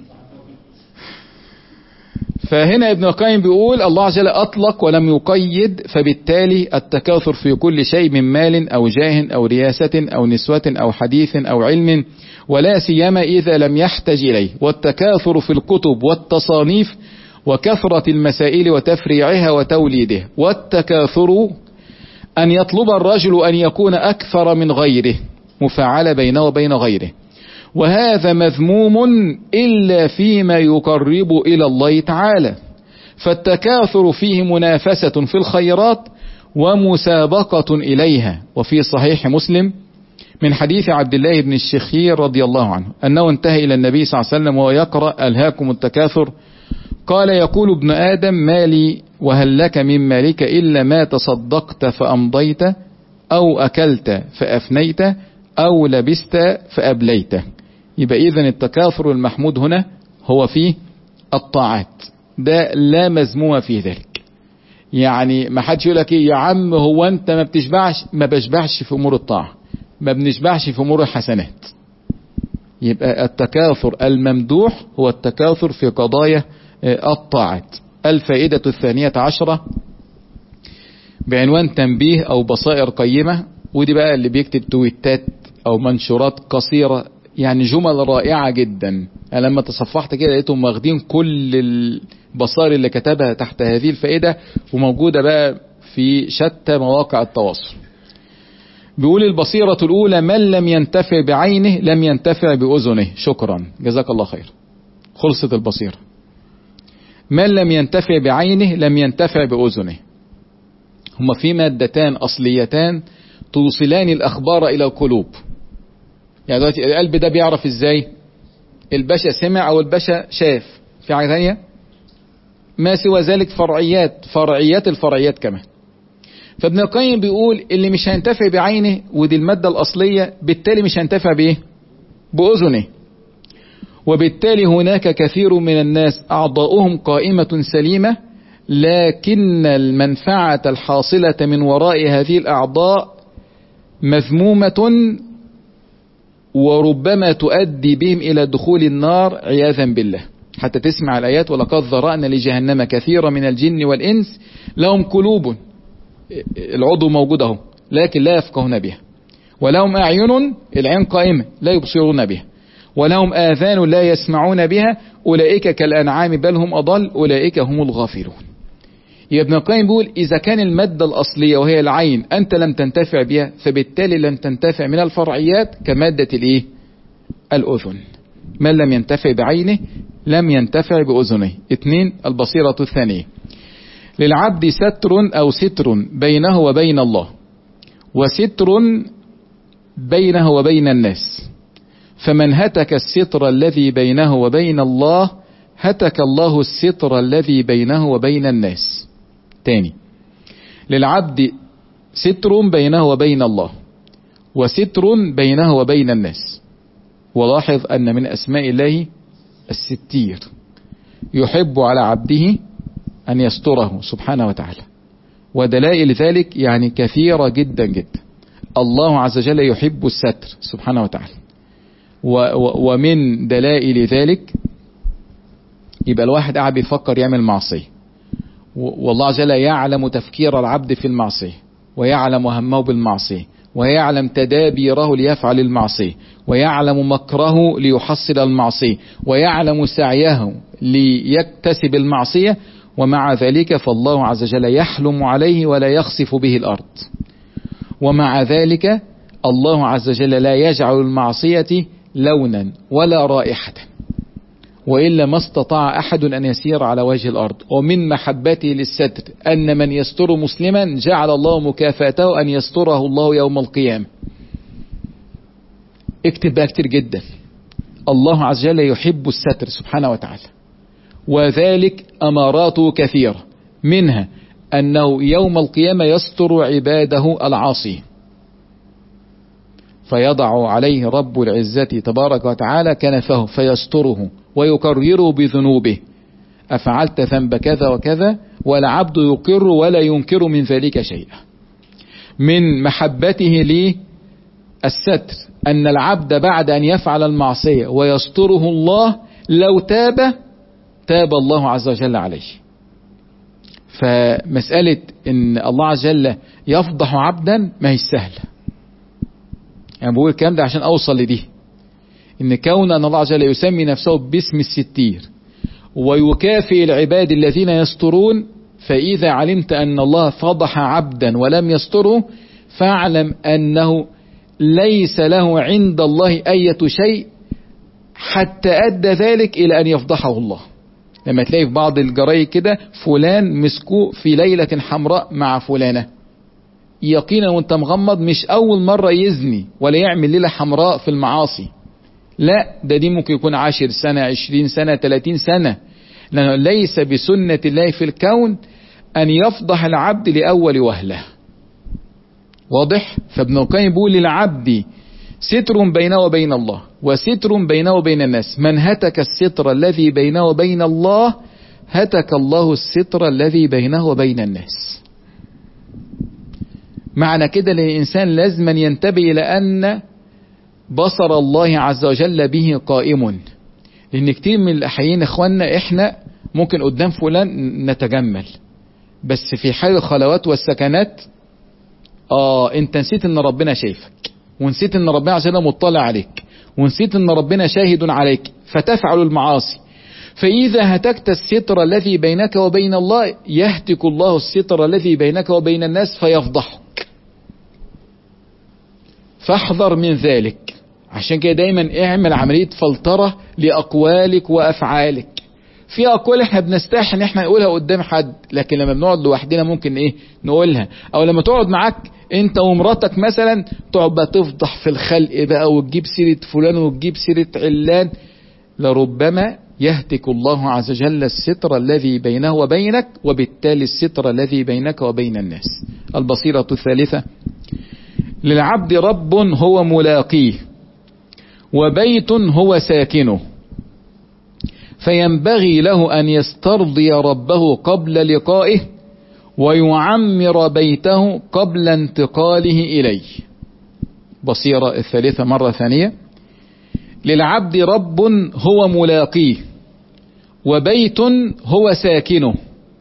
فهنا ابن القيم بيقول الله عز وجل اطلق ولم يقيد فبالتالي التكاثر في كل شيء من مال او جاه او رياسة او نسوة او حديث او علم ولا سيما اذا لم يحتج اليه والتكاثر في الكتب والتصانيف وكثرة المسائل وتفريعها وتوليدها والتكاثر أن يطلب الرجل أن يكون أكثر من غيره مفعل بينه وبين غيره وهذا مذموم إلا فيما يقرب إلى الله تعالى فالتكاثر فيه منافسة في الخيرات ومسابقة إليها وفي صحيح مسلم من حديث عبد الله بن الشخير رضي الله عنه أنه انتهى إلى النبي صلى الله عليه وسلم وهو يقرأ ألهاكم التكاثر قال يقول ابن آدم مالي وهل لك من مالك إلا ما تصدقت فأمضيت أو أكلت فأفنيت أو لبست فأبليت يبقى إذن التكاثر المحمود هنا هو في الطاعات ده لا مذموم في ذلك يعني ما حدش يقول لك ايه يا عم هو انت ما بتشبعش ما بشبعش في امور الطاعه ما بنشبعش في امور الحسنات يبقى التكاثر الممدوح هو التكاثر في قضايا الطاعات الفائدة الثانية عشرة بعنوان تنبيه أو بصائر قيمة ودي بقى اللي بيكتب تويتات أو منشورات قصيرة يعني جمل رائعة جدا أنا لما تصفحت كده لقيتهم واخدين كل البصائر اللي كتبها تحت هذه الفائدة وموجودة بقى في شتى مواقع التواصل بيقول البصيرة الأولى من لم ينتفع بعينه لم ينتفع بأذنه شكرا جزاك الله خير خلصت البصيرة من لم ينتفع بعينه لم ينتفع بأذنه هما في مادتان أصليتان توصلان الأخبار إلى القلوب يعني دلوقتي القلب ده بيعرف إزاي الباشا سمع أو الباشا شاف في حاجة ثانية ما سوى ذلك فرعيات فرعيات الفرعيات كمان فابن القيم بيقول اللي مش هينتفع بعينه ودي المادة الأصلية بالتالي مش هينتفع بإيه بأذنه وبالتالي هناك كثير من الناس أعضاؤهم قائمة سليمة لكن المنفعة الحاصلة من وراء هذه الأعضاء مذمومة وربما تؤدي بهم إلى دخول النار عياذا بالله حتى تسمع الآيات ولقد ذرأنا لجهنم كثيرا من الجن والإنس لهم قلوب العضو موجود اهو لكن لا يفقهون بها ولهم أعين العين قائمة لا يبصرون بها ولهم آذان لا يسمعون بها أولئك كالأنعام بل هم أضل أولئك هم الغافلون يا ابن القيم بيقول إذا كان المادة الأصلية وهي العين أنت لم تنتفع بها فبالتالي لن تنتفع من الفرعيات كمادة الإيه؟ الأذن من لم ينتفع بعينه لم ينتفع بأذنه اثنين البصيرة الثانية للعبد ستر أو ستر بينه وبين الله وستر بينه وبين الناس فمن هتك الستر الذي بينه وبين الله هتك الله الستر الذي بينه وبين الناس تاني للعبد ستر بينه وبين الله وستر بينه وبين الناس ولاحظ أن من أسماء الله الستير يحب على عبده أن يستره سبحانه وتعالى ودلائل ذلك يعني كثيرة جدا جدا الله عز وجل يحب الستر سبحانه وتعالى ومن دلائل ذلك يبقى الواحد قاعد بيفكر يعمل معصية والله عز وجل يعلم تفكير العبد في المعصية ويعلم همه بالمعصية ويعلم تدابيره ليفعل المعصية ويعلم مكره ليحصل المعصية ويعلم سعيه ليكتسب المعصية ومع ذلك فالله عز وجل يحلم عليه ولا يخسف به الأرض ومع ذلك الله عز وجل لا يجعل المعصية لونا ولا رائحة وإلا ما استطاع أحد أن يسير على وجه الأرض ومن محبته للستر أن من يستر مسلما جعل الله مكافاته أن يستره الله يوم القيامة اكتب بقى كتير جدا الله عز وجل يحب الستر سبحانه وتعالى وذلك أماراته كثيرة منها أنه يوم القيامة يستر عباده العاصي فيضع عليه رب العزة تبارك وتعالى كنفه فيستره ويكرره بذنوبه أفعلت ذنب كذا وكذا والعبد يقر ولا ينكر من ذلك شيئا من محبته لي الستر أن العبد بعد أن يفعل المعصية ويستره الله لو تاب تاب الله عز وجل عليه فمسألة ان الله عز وجل يفضح عبدا ما هي سهلة يعني بقول الكلام ده عشان اوصل لدي ان كون ان الله عز وجل يسمي نفسه باسم الستير ويكافئ العباد الذين يسترون فإذا علمت أن الله فضح عبدا ولم يستره فاعلم أنه ليس له عند الله أية شيء حتى أدى ذلك إلى أن يفضحه الله لما تلاقي في بعض الجرايد كده فلان مسكوه في ليلة حمراء مع فلانة يقينا وانت مغمض مش أول مرة يزني ولا يعمل ليلة حمراء في المعاصي لا ده دي ممكن يكون عشر سنة عشرين سنة تلاتين سنة لأنه ليس بسنة الله في الكون أن يفضح العبد لأول وهلة واضح فابن القيم بيقول للعبد ستر بينه وبين الله وستر بينه وبين الناس من هتك الستر الذي بينه وبين الله هتك الله الستر الذي بينه وبين الناس معنى كده للإنسان لازم ينتبه إلى أن بصر الله عز وجل به قائم لأن كتير من الأحيان إخواننا إحنا ممكن قدام فلان نتجمل بس في حال الخلوات والسكنات آه أنت نسيت إن ربنا شايفك ونسيت إن ربنا عز وجل مطلع عليك ونسيت إن ربنا شاهد عليك فتفعل المعاصي فإذا هتكت الستر الذي بينك وبين الله يهتك الله الستر الذي بينك وبين الناس فيفضحك فاحذر من ذلك عشان كده دايما اعمل عملية فلترة لأقوالك وأفعالك في اقوال احنا بنستحي ان احنا نقولها قدام حد لكن لما بنقعد لوحدنا ممكن ايه نقولها او لما تقعد معاك انت ومراتك مثلا تقعد بقى تفضح في الخلق بقى وتجيب سيرة فلان وتجيب سيرة علان لربما يهتك الله عز وجل الستر الذي بينه وبينك وبالتالي الستر الذي بينك وبين الناس البصيرة الثالثة للعبد رب هو ملاقيه وبيت هو ساكنه فينبغي له أن يسترضي ربه قبل لقائه ويعمر بيته قبل انتقاله إليه بصيرة الثالثة مرة ثانية للعبد رب هو ملاقيه وبيت هو ساكنه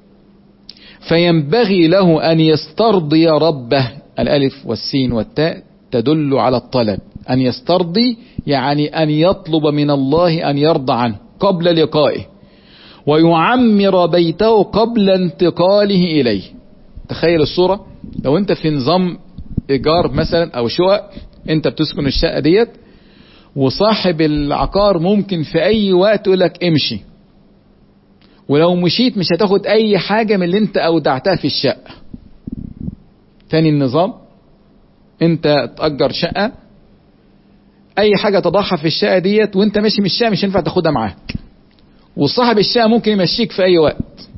فينبغي له أن يسترضي ربه الألف والسين والتاء تدل على الطلب أن يسترضي يعني أن يطلب من الله أن يرضى عنه قبل لقائه ويعمر بيته قبل انتقاله إليه تخيل الصورة لو انت في نظام إيجار مثلا أو شقق انت بتسكن الشقة ديت وصاحب العقار ممكن في أي وقت يقول لك امشي ولو مشيت مش هتاخد أي حاجة من اللي انت أودعتها في الشقة تاني النظام انت تأجر شقة اي حاجة تضعها في الشقة ديت وانت ماشي من الشقة مش ينفع تاخدها معاك وصاحب الشقة ممكن يمشيك في اي وقت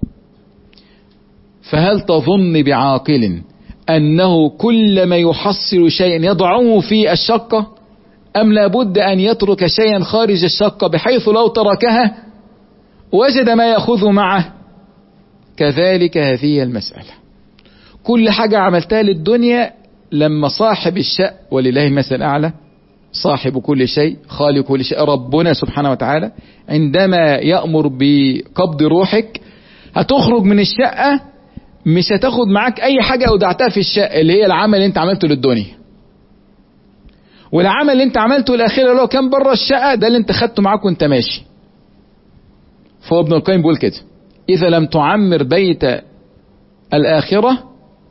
فهل تظن بعاقل انه كلما يحصل شيئا يضعه في الشقة ام لابد ان يترك شيئا خارج الشقة بحيث لو تركها وجد ما يأخذ معه كذلك هذه المسألة كل حاجة عملتها للدنيا لما صاحب الشأ ولله المثل الأعلى صاحب كل شيء خالق كل شيء ربنا سبحانه وتعالى عندما يأمر بقبض روحك هتخرج من الشقة مش هتاخد معاك أي حاجة أودعتها في الشقة اللي هي العمل اللي أنت عملته للدنيا والعمل اللي أنت عملته الأخير لو كان بره الشقة ده اللي أنت خدته معاك وأنت ماشي فهو ابن القيم بيقول كده إذا لم تعمر بيت الآخرة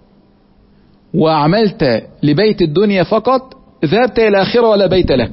وعملت لبيت الدنيا فقط ذهبت إلى الآخرة ولا بيت لك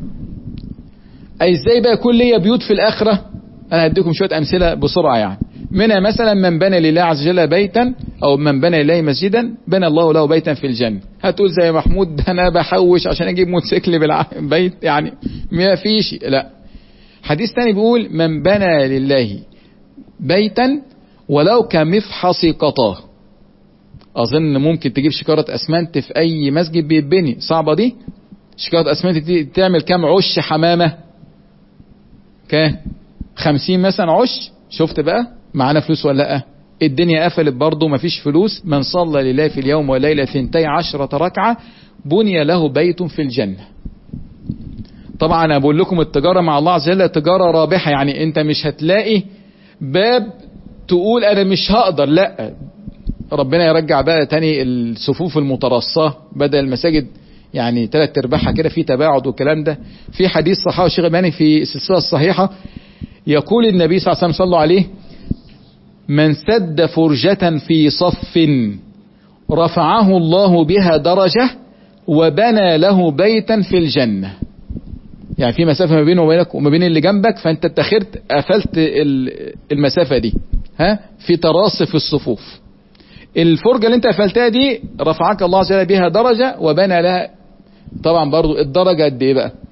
أي إزاي بقى يكون ليا بيوت في الآخرة أنا هديكم شوية أمثلة بسرعة يعني منها مثلا من بنى لله عز وجل بيتا أو من بنى لله مسجدا بنى الله له بيتا في الجنة هتقول زي محمود ده أنا بحوش عشان أجيب موتوسيكل بالبيت يعني ما فيش لا حديث تاني بيقول من بنى لله بيتا ولو كمفحص قطاه اظن ممكن تجيب شكارة اسمنت في اي مسجد بيتبني صعبة دي شكارة اسمنت دي تعمل كام عش حمامة كام خمسين مثلا عش شفت بقى معانا فلوس ولا لا الدنيا قفلت برضه مفيش فلوس من صلى لله في اليوم والليلة ثنتي عشرة ركعة بني له بيت في الجنة طبعا انا بقول لكم التجارة مع الله عز وجل تجارة رابحة يعني انت مش هتلاقي باب تقول انا مش هقدر لا ربنا يرجع بقى تاني الصفوف المترصة بدل المساجد يعني ثلاث ارباعها كده في تباعد والكلام ده في حديث صحابه الشيخ الباني في السلسله الصحيحه يقول النبي صلى الله عليه وسلم صلوا عليه من سد فرجة في صف رفعه الله بها درجة وبنى له بيتا في الجنة يعني في مسافة ما بينه وبينك وما بين اللي جنبك فانت اتخرت قفلت المسافة دي ها في تراصف الصفوف الفرجة اللي انت قفلتها دي رفعك الله عز وجل بها درجة وبنى لها طبعا برضو الدرجة قد ايه بقى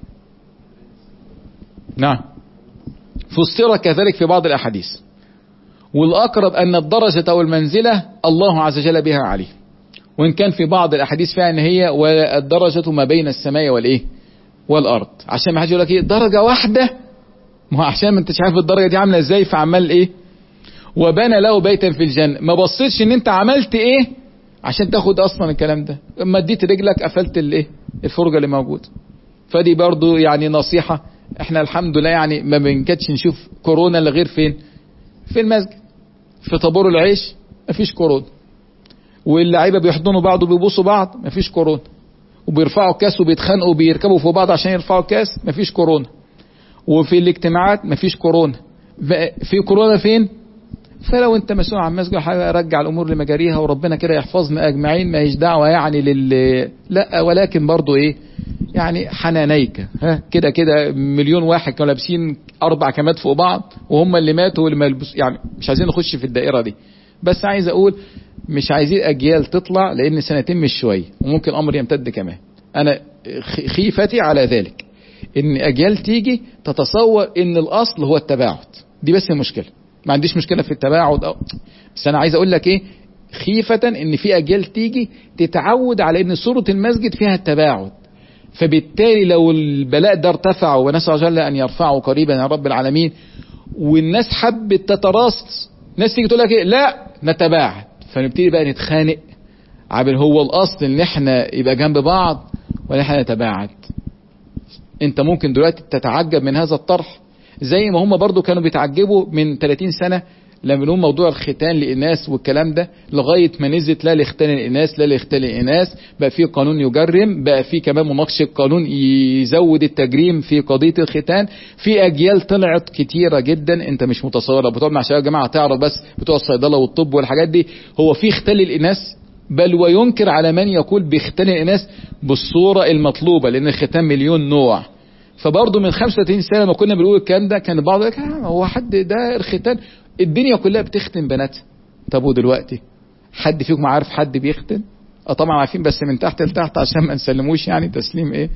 نعم فسر كذلك في بعض الاحاديث والاقرب ان الدرجة او المنزلة الله عز وجل بها عليه وان كان في بعض الاحاديث فيها ان هي والدرجة ما بين السماء والايه والارض عشان ما حد يقول لك ايه درجة واحدة ما هو عشان ما انتش عارف الدرجة دي عاملة ازاي فعمال ايه وبنى له بيتا في الجنة ما بصيتش ان انت عملت ايه عشان تاخد اصلا الكلام ده اما اديت رجلك قفلت الايه الفرجة اللي موجود فدي برضو يعني نصيحة احنا الحمد لله يعني ما بنكدش نشوف كورونا الا غير فين في المسجد في طابور العيش مفيش كورونا واللعيبه بيحضنوا بعض وبيبوسوا بعض مفيش كورونا وبيرفعوا كاس وبيتخانقوا وبيركبوا في بعض عشان يرفعوا كاس مفيش كورونا وفي الاجتماعات مفيش كورونا في كورونا فين فلو انت مسؤول عن مسجد حاجه رجع الامور لمجاريها وربنا كده يحفظنا اجمعين ما هيش دعوه يعني لل لا ولكن برضو ايه يعني حنانيك ها كده كده مليون واحد كانوا لابسين اربع كمات فوق بعض وهم اللي ماتوا واللي ما يلبسوا يعني مش عايزين نخش في الدائره دي بس عايز اقول مش عايزين اجيال تطلع لان سنتين مش شويه وممكن امر يمتد كمان انا خيفتي على ذلك ان اجيال تيجي تتصور ان الاصل هو التباعد دي بس المشكله ما عنديش مشكله في التباعد أو بس انا عايز اقول لك ايه خيفة ان في اجيال تيجي تتعود على ان صورة المسجد فيها التباعد فبالتالي لو البلاء ده ارتفع ونسأل الله جل ان يرفعه قريبا يا رب العالمين والناس حبت تتراص ناس تيجي تقول لك ايه لا نتباعد فنبتدي بقى نتخانق عامل هو الاصل ان احنا يبقى جنب بعض ولا احنا نتباعد انت ممكن دلوقتي تتعجب من هذا الطرح زي ما هم برضو كانوا بيتعجبوا من 30 سنة لما نقول موضوع الختان للإناث والكلام ده لغاية ما نزلت لا لختان الإناث لا لختان الإناث بقى في قانون يجرم بقى في كمان مناقشة قانون يزود التجريم في قضية الختان في أجيال طلعت كتيرة جدا أنت مش متصورة بتقعد مع شباب يا جماعة تعرف بس بتوع الصيدلة والطب والحاجات دي هو في ختان للإناث بل وينكر على من يقول بختان الإناث بالصورة المطلوبة لأن الختان مليون نوع فبرضه من 35 سنه ما كنا بنقول الكلام ده كان البعض يقول لك هو حد ده الختان الدنيا كلها بتختن بناتها طب ودلوقتي حد فيكم عارف حد بيختن اه طبعا عارفين بس من تحت لتحت عشان ما نسلموش يعني تسليم ايه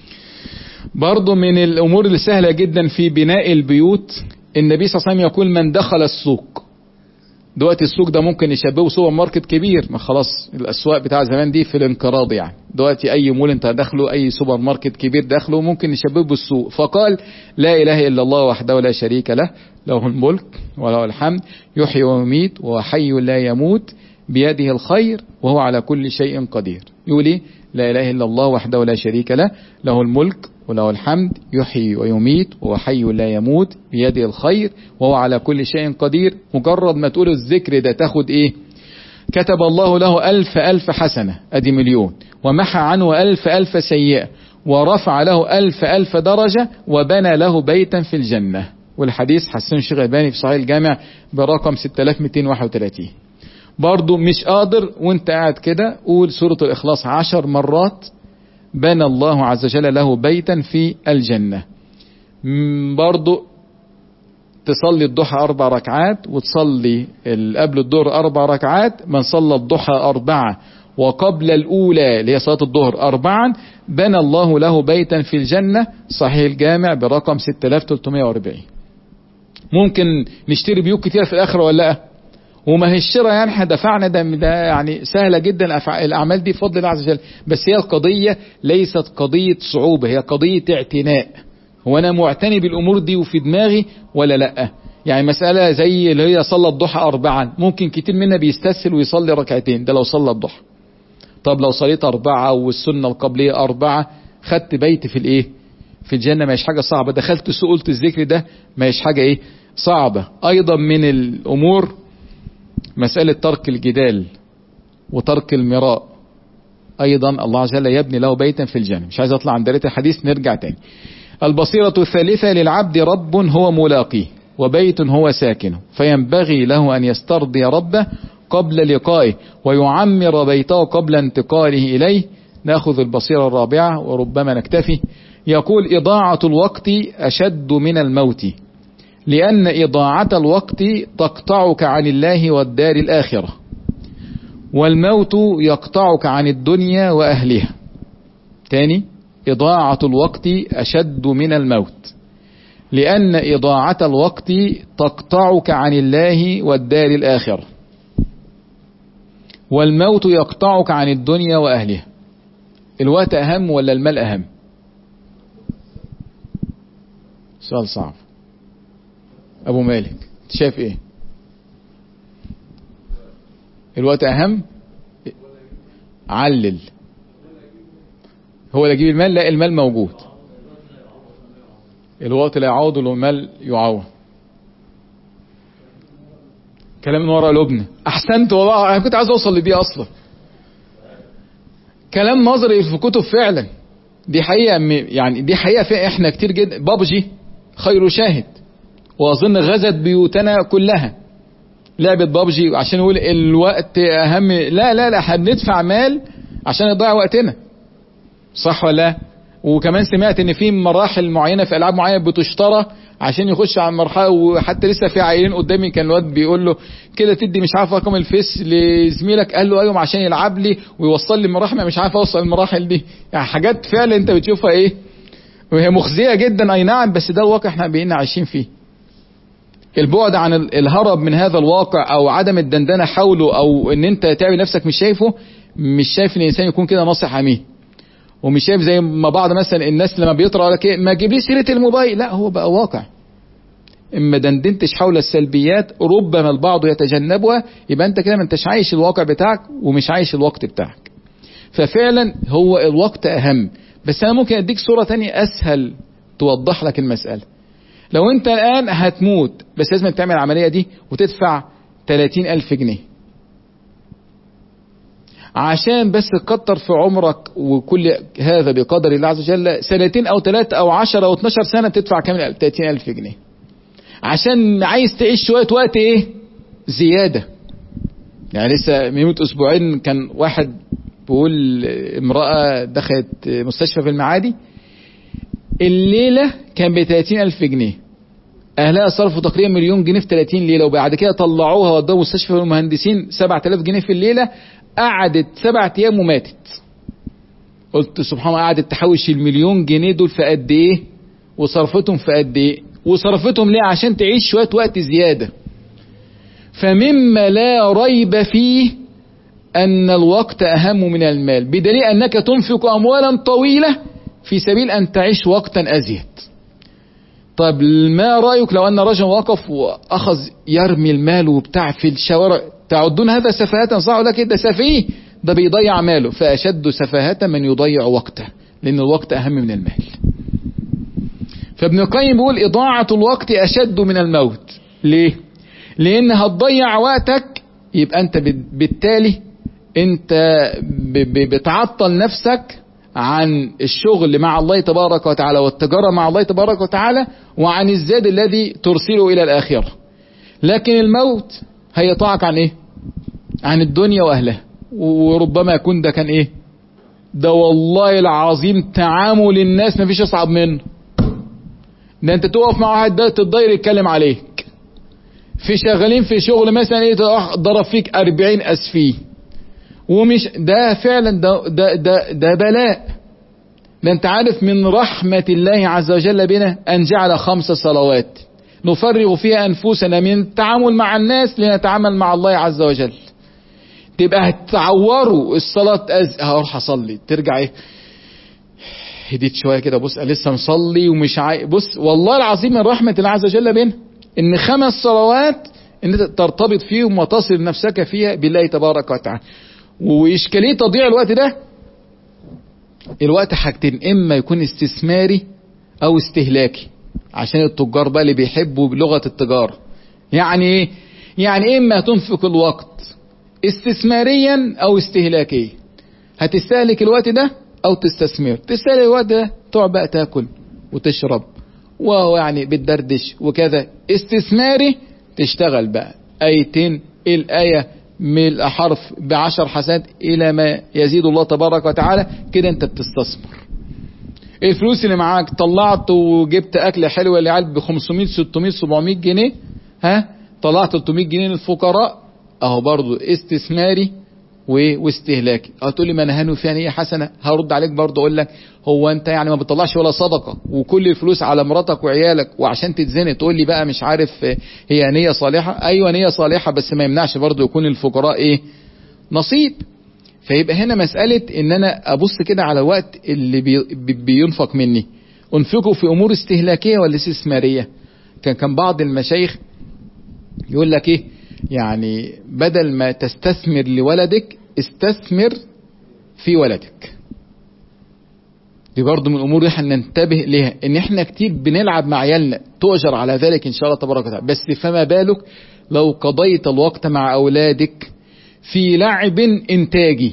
برضه من الامور اللي سهله جدا في بناء البيوت النبي صلى الله عليه وسلم يقول من دخل السوق دلوقتي السوق ده ممكن يشبهه سوبر ماركت كبير ما خلاص الاسواق بتاع زمان دي في الانقراض يعني دلوقتي اي مول انت داخله اي سوبر ماركت كبير داخله ممكن نشبهه بالسوق فقال لا اله الا الله وحده لا شريك له له الملك وله الحمد يحيي ويميت وهو حي لا يموت بيده الخير وهو على كل شيء قدير يقول ايه لا اله الا الله وحده لا شريك له له الملك وله الحمد يحيي ويميت وهو حي لا يموت بيده الخير وهو على كل شيء قدير مجرد ما تقول الذكر ده تاخد ايه كتب الله له ألف ألف حسنة أدي مليون ومحى عنه ألف ألف سيئة ورفع له ألف ألف درجة وبنى له بيتا في الجنة والحديث حسن الشيخ الباني في صحيح الجامع برقم 6231 برضو مش قادر وانت قاعد كده قول سورة الإخلاص عشر مرات بنى الله عز وجل له بيتا في الجنة برضو تصلي الضحى أربع ركعات وتصلي قبل الظهر أربع ركعات من صلى الضحى أربعة وقبل الأولى اللي هي صلاة الظهر أربعا بنى الله له بيتا في الجنة صحيح الجامع برقم 6340 ممكن نشتري بيوت كتير في الآخرة ولا لا وما هي الشراء يعني احنا دفعنا ده, ده يعني سهلة جدا الأعمال دي بفضل الله عز وجل بس هي القضية ليست قضية صعوبة هي قضية اعتناء هو أنا معتني بالأمور دي وفي دماغي ولا لأ يعني مسألة زي اللي هي صلى الضحى أربعا ممكن كتير منا بيستسهل ويصلي ركعتين ده لو صلى الضحى طب لو صليت أربعة والسنة القبلية أربعة خدت بيت في الإيه في الجنة ما هيش حاجة صعبة دخلت السوق قلت الذكر ده ما هيش حاجة إيه صعبة أيضا من الأمور مسألة ترك الجدال وترك المراء أيضا الله عز وجل يبني له بيتا في الجنة مش عايز أطلع عن دائرة الحديث نرجع تاني البصيرة الثالثة للعبد رب هو ملاقيه وبيت هو ساكنه فينبغي له أن يسترضي ربه قبل لقائه ويعمر بيته قبل انتقاله إليه ناخذ البصيرة الرابعة وربما نكتفي يقول إضاعة الوقت أشد من الموت لأن إضاعة الوقت تقطعك عن الله والدار الآخرة والموت يقطعك عن الدنيا وأهلها تاني إضاعة الوقت أشد من الموت لأن إضاعة الوقت تقطعك عن الله والدار الآخرة والموت يقطعك عن الدنيا وأهلها الوقت أهم ولا المال أهم سؤال صعب أبو مالك شايف إيه الوقت أهم علل هو اللي يجيب المال لا المال موجود الوقت لا يعوض والمال يعوض كلام من ورا لبنى احسنت والله انا كنت عايز اوصل لدي اصلا كلام نظري في كتب فعلا دي حقيقه يعني دي حقيقه في احنا كتير جدا بابجي خير شاهد واظن غزت بيوتنا كلها لعبة بابجي عشان نقول الوقت اهم لا لا لا احنا بندفع مال عشان نضيع وقتنا صح ولا وكمان سمعت ان في مراحل معينه في العاب معينه بتشترى عشان يخش على المرحله وحتى لسه في عيلين قدامي كان الواد بيقول له كده تدي مش عارف رقم الفيس لزميلك قال له ايوه عشان يلعب لي ويوصل لي المراحل مش عارف اوصل المراحل دي يعني حاجات فعلا انت بتشوفها ايه وهي مخزيه جدا اي نعم بس ده الواقع احنا بقينا عايشين فيه البعد عن الهرب من هذا الواقع او عدم الدندنه حوله او ان انت تعمل نفسك مش شايفه مش شايف ان الانسان يكون كده ناصح امين ومش شايف زي ما بعض مثلا الناس لما بيطرى لك ايه ما تجيبليش سيره الموبايل لا هو بقى واقع اما دندنتش حول السلبيات ربما البعض يتجنبها يبقى انت كده ما انتش عايش الواقع بتاعك ومش عايش الوقت بتاعك ففعلا هو الوقت اهم بس انا ممكن اديك صوره تانية اسهل توضح لك المساله لو انت الان هتموت بس لازم تعمل العمليه دي وتدفع 30 الف جنيه عشان بس تكتر في عمرك وكل هذا بقدر الله عز وجل سنتين او ثلاثة او عشرة او 12 سنة تدفع كامل 30 الف جنيه عشان عايز تعيش شوية وقت ايه زيادة يعني لسه من اسبوعين كان واحد بيقول امرأة دخلت مستشفى في المعادي الليلة كان ب 30 الف جنيه اهلها صرفوا تقريبا مليون جنيه في 30 ليله وبعد كده طلعوها ودوها مستشفى المهندسين 7000 جنيه في الليله قعدت سبعة ايام وماتت قلت سبحان الله قعدت تحوش المليون جنيه دول في قد ايه وصرفتهم في قد ايه وصرفتهم ليه عشان تعيش شويه وقت زياده فمما لا ريب فيه ان الوقت اهم من المال بدليل انك تنفق اموالا طويله في سبيل ان تعيش وقتا ازيد طب ما رايك لو ان رجل وقف واخذ يرمي المال وبتاع في الشوارع تعدون هذا سفاهة صح ولا كده سفيه ده بيضيع ماله فأشد سفاهة من يضيع وقته لأن الوقت أهم من المال فابن القيم بيقول إضاعة الوقت أشد من الموت ليه؟ لأن هتضيع وقتك يبقى أنت بالتالي أنت بتعطل نفسك عن الشغل مع الله تبارك وتعالى والتجارة مع الله تبارك وتعالى وعن الزاد الذي ترسله إلى الآخرة لكن الموت هيقطعك عن ايه عن الدنيا واهلها وربما يكون ده كان ايه ده والله العظيم تعامل الناس مفيش اصعب منه ده انت تقف مع واحد ده تتضاير يتكلم عليك في شغالين في شغل مثلا ايه ضرب فيك 40 اسفيه ومش ده فعلا ده ده ده, ده بلاء ده انت عارف من رحمة الله عز وجل بنا ان جعل خمس صلوات نفرغ فيها أنفسنا من التعامل مع الناس لنتعامل مع الله عز وجل تبقى هتعوروا الصلاة أز... هروح أصلي ترجع إيه هديت شوية كده بص لسه مصلي ومش عاي... بص والله العظيم من رحمة الله عز وجل بنا إن خمس صلوات إن أنت ترتبط فيهم وتصل نفسك فيها بالله تبارك وتعالى وإشكالية تضييع الوقت ده الوقت حاجتين إما يكون استثماري أو استهلاكي عشان التجار بقى اللي بيحبوا لغة التجارة يعني ايه يعني اما تنفق الوقت استثماريا او استهلاكيا هتستهلك الوقت ده او تستثمر تستهلك الوقت ده تقعد بقى تاكل وتشرب وهو يعني بتدردش وكذا استثماري تشتغل بقى ايتين الآية من حرف بعشر حسنات إلى ما يزيد الله تبارك وتعالى كده أنت بتستثمر الفلوس اللي معاك طلعت وجبت اكل حلو للعيال ب 500 600 700 جنيه ها طلعت 300 جنيه للفقراء اهو برضو استثماري واستهلاكي هتقول لي ما انا هنوي فيها نيه حسنه هرد عليك برضو اقول لك هو انت يعني ما بتطلعش ولا صدقه وكل الفلوس على مراتك وعيالك وعشان تتزنق تقول لي بقى مش عارف هي نيه صالحه ايوه نيه صالحه بس ما يمنعش برضو يكون الفقراء ايه نصيب فيبقى هنا مسألة ان انا ابص كده على الوقت اللي بي بينفق مني انفقه في امور استهلاكية ولا استثمارية كان كان بعض المشايخ يقول لك ايه يعني بدل ما تستثمر لولدك استثمر في ولدك دي برضه من الامور احنا ننتبه ليها ان احنا كتير بنلعب مع عيالنا تؤجر على ذلك ان شاء الله تبارك وتعالى بس فما بالك لو قضيت الوقت مع اولادك في لعب انتاجي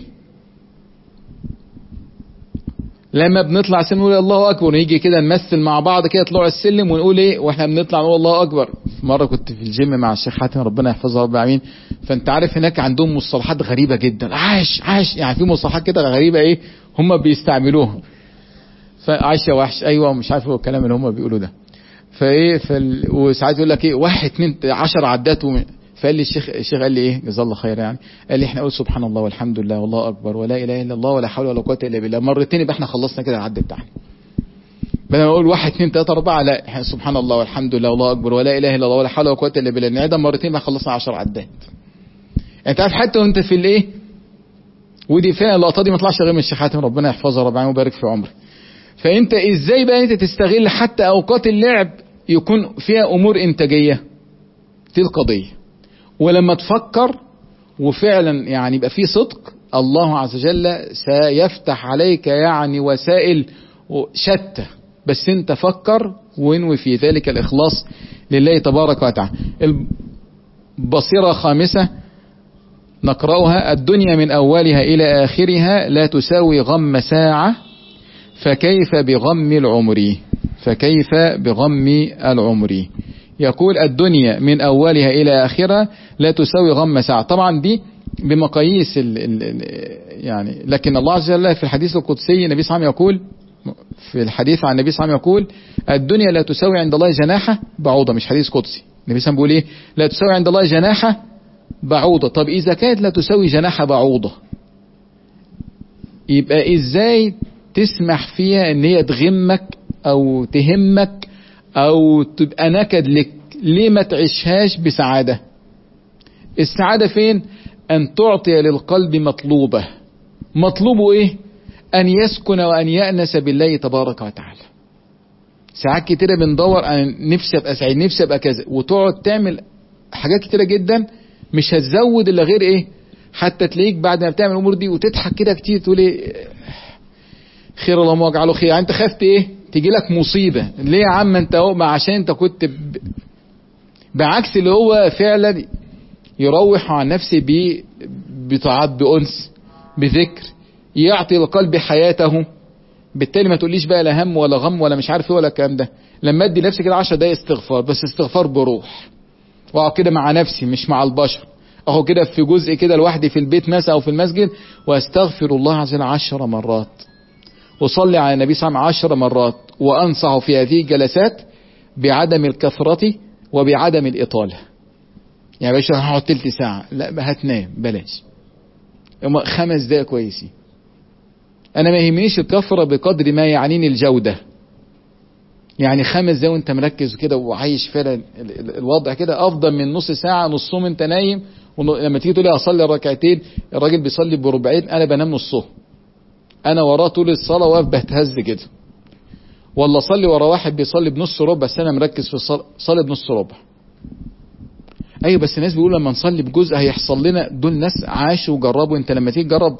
لما بنطلع سن نقول الله اكبر ونيجي كده نمثل مع بعض كده طلوع السلم ونقول ايه واحنا بنطلع نقول الله اكبر مره كنت في الجيم مع الشيخ حاتم ربنا يحفظه رب العالمين فانت عارف هناك عندهم مصطلحات غريبه جدا عاش عاش يعني في مصطلحات كده غريبه ايه هم بيستعملوها فعايشه وحش ايوه مش عارف هو الكلام اللي هم بيقولوا ده فايه فال... وساعات يقول لك ايه واحد اتنين 10 عدات وم... فقال لي الشيخ الشيخ قال لي ايه جزاه الله خير يعني قال لي احنا نقول سبحان الله والحمد لله والله اكبر ولا اله الا الله ولا حول ولا قوه الا بالله مرتين يبقى احنا خلصنا كده العد بتاعنا بدل ما اقول واحد اثنين ثلاثة أربعة لا احنا سبحان الله والحمد لله والله أكبر ولا إله إلا الله ولا حول ولا قوة إلا بالله نعيدها مرتين ما خلصنا 10 عدات أنت عارف حتى وأنت في الإيه ودي فعلا اللقطة دي ما طلعش غير من الشيخ حاتم ربنا يحفظها ربنا ويبارك في عمره فأنت إزاي بقى أنت تستغل حتى أوقات اللعب يكون فيها أمور إنتاجية دي القضية ولما تفكر وفعلا يعني يبقى في صدق الله عز وجل سيفتح عليك يعني وسائل شتى بس انت فكر وانوي في ذلك الاخلاص لله تبارك وتعالى البصيرة خامسة نقرأها الدنيا من أولها إلى آخرها لا تساوي غم ساعة فكيف بغم العمر فكيف بغم العمر يقول الدنيا من أولها إلى آخرها لا تساوي غم ساعة طبعا دي بمقاييس ال ال يعني لكن الله عز وجل في الحديث القدسي النبي صلى الله عليه وسلم يقول في الحديث عن النبي صلى الله عليه وسلم يقول الدنيا لا تساوي عند الله جناحة بعوضة مش حديث قدسي النبي صلى الله عليه وسلم بيقول ايه لا تساوي عند الله جناحة بعوضة طب إذا كانت لا تساوي جناحة بعوضة يبقى إزاي تسمح فيها إن هي تغمك أو تهمك أو تبقى نكد لك ليه ما تعيشهاش بسعادة السعادة فين أن تعطي للقلب مطلوبة مطلوبه إيه أن يسكن وأن يأنس بالله تبارك وتعالى ساعات كتيرة بندور أنا نفسي أبقى سعيد نفسي أبقى كذا وتقعد تعمل حاجات كتيرة جدا مش هتزود إلا غير إيه حتى تلاقيك بعد ما بتعمل الأمور دي وتضحك كده كتير تقول إيه خير اللهم واجعله خير يعني أنت خفت إيه تيجي لك مصيبة ليه يا عم أنت هو عشان أنت كنت ب... بعكس اللي هو فعلا يروح عن نفسه بطاعات بأنس بذكر يعطي القلب حياته بالتالي ما تقوليش بقى لا هم ولا غم ولا مش عارف ايه ولا الكلام ده لما ادي نفسي كده 10 دقايق استغفار بس استغفار بروح واقعد كده مع نفسي مش مع البشر اهو كده في جزء كده لوحدي في البيت مثلا او في المسجد واستغفر الله عز وجل 10 مرات وصلي على النبي صلى الله عليه وسلم 10 مرات وانصح في هذه الجلسات بعدم الكثرة وبعدم الإطالة يعني باشا هقعد تلت ساعة لا هتنام بلاش خمس دقايق كويسين انا ما يهمنيش الكثرة بقدر ما يعنيني الجودة يعني خمس دقايق وانت مركز كده وعايش فعلا الوضع كده افضل من نص ساعة نصهم انت نايم ولما تيجي تقول لي اصلي ركعتين الراجل بيصلي بربعين انا بنام نصهم انا وراه طول الصلاة واقف بهتهز كده ولا اصلي ورا واحد بيصلي بنص ربع بس انا مركز في الصلاة صلي بنص ربع ايوه بس الناس بيقولوا لما نصلي بجزء هيحصل لنا دول ناس عاشوا وجربوا انت لما تيجي تجرب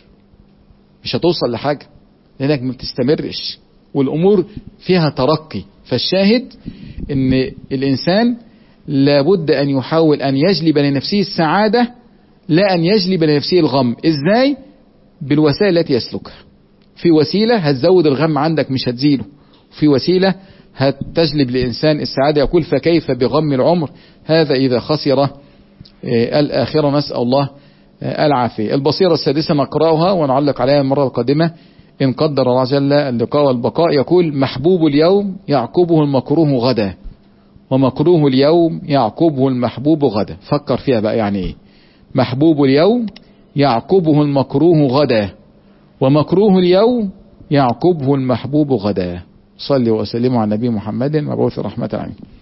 مش هتوصل لحاجة لانك ما بتستمرش والامور فيها ترقي فالشاهد ان الانسان لابد ان يحاول ان يجلب لنفسه السعادة لا ان يجلب لنفسه الغم ازاي بالوسائل التي يسلكها في وسيلة هتزود الغم عندك مش هتزيله في وسيلة هتجلب لإنسان السعادة يقول فكيف بغم العمر هذا إذا خسر الآخرة نسأل الله العافية البصيرة السادسة نقرأها ونعلق عليها المرة القادمة إن قدر الله جل اللقاء والبقاء يقول محبوب اليوم يعقبه المكروه غدا ومكروه اليوم يعقبه المحبوب غدا فكر فيها بقى يعني إيه محبوب اليوم يعقبه المكروه غدا ومكروه اليوم يعقبه المحبوب غدا صلي وسلموا على النبي محمد مبعوث رحمة العالمين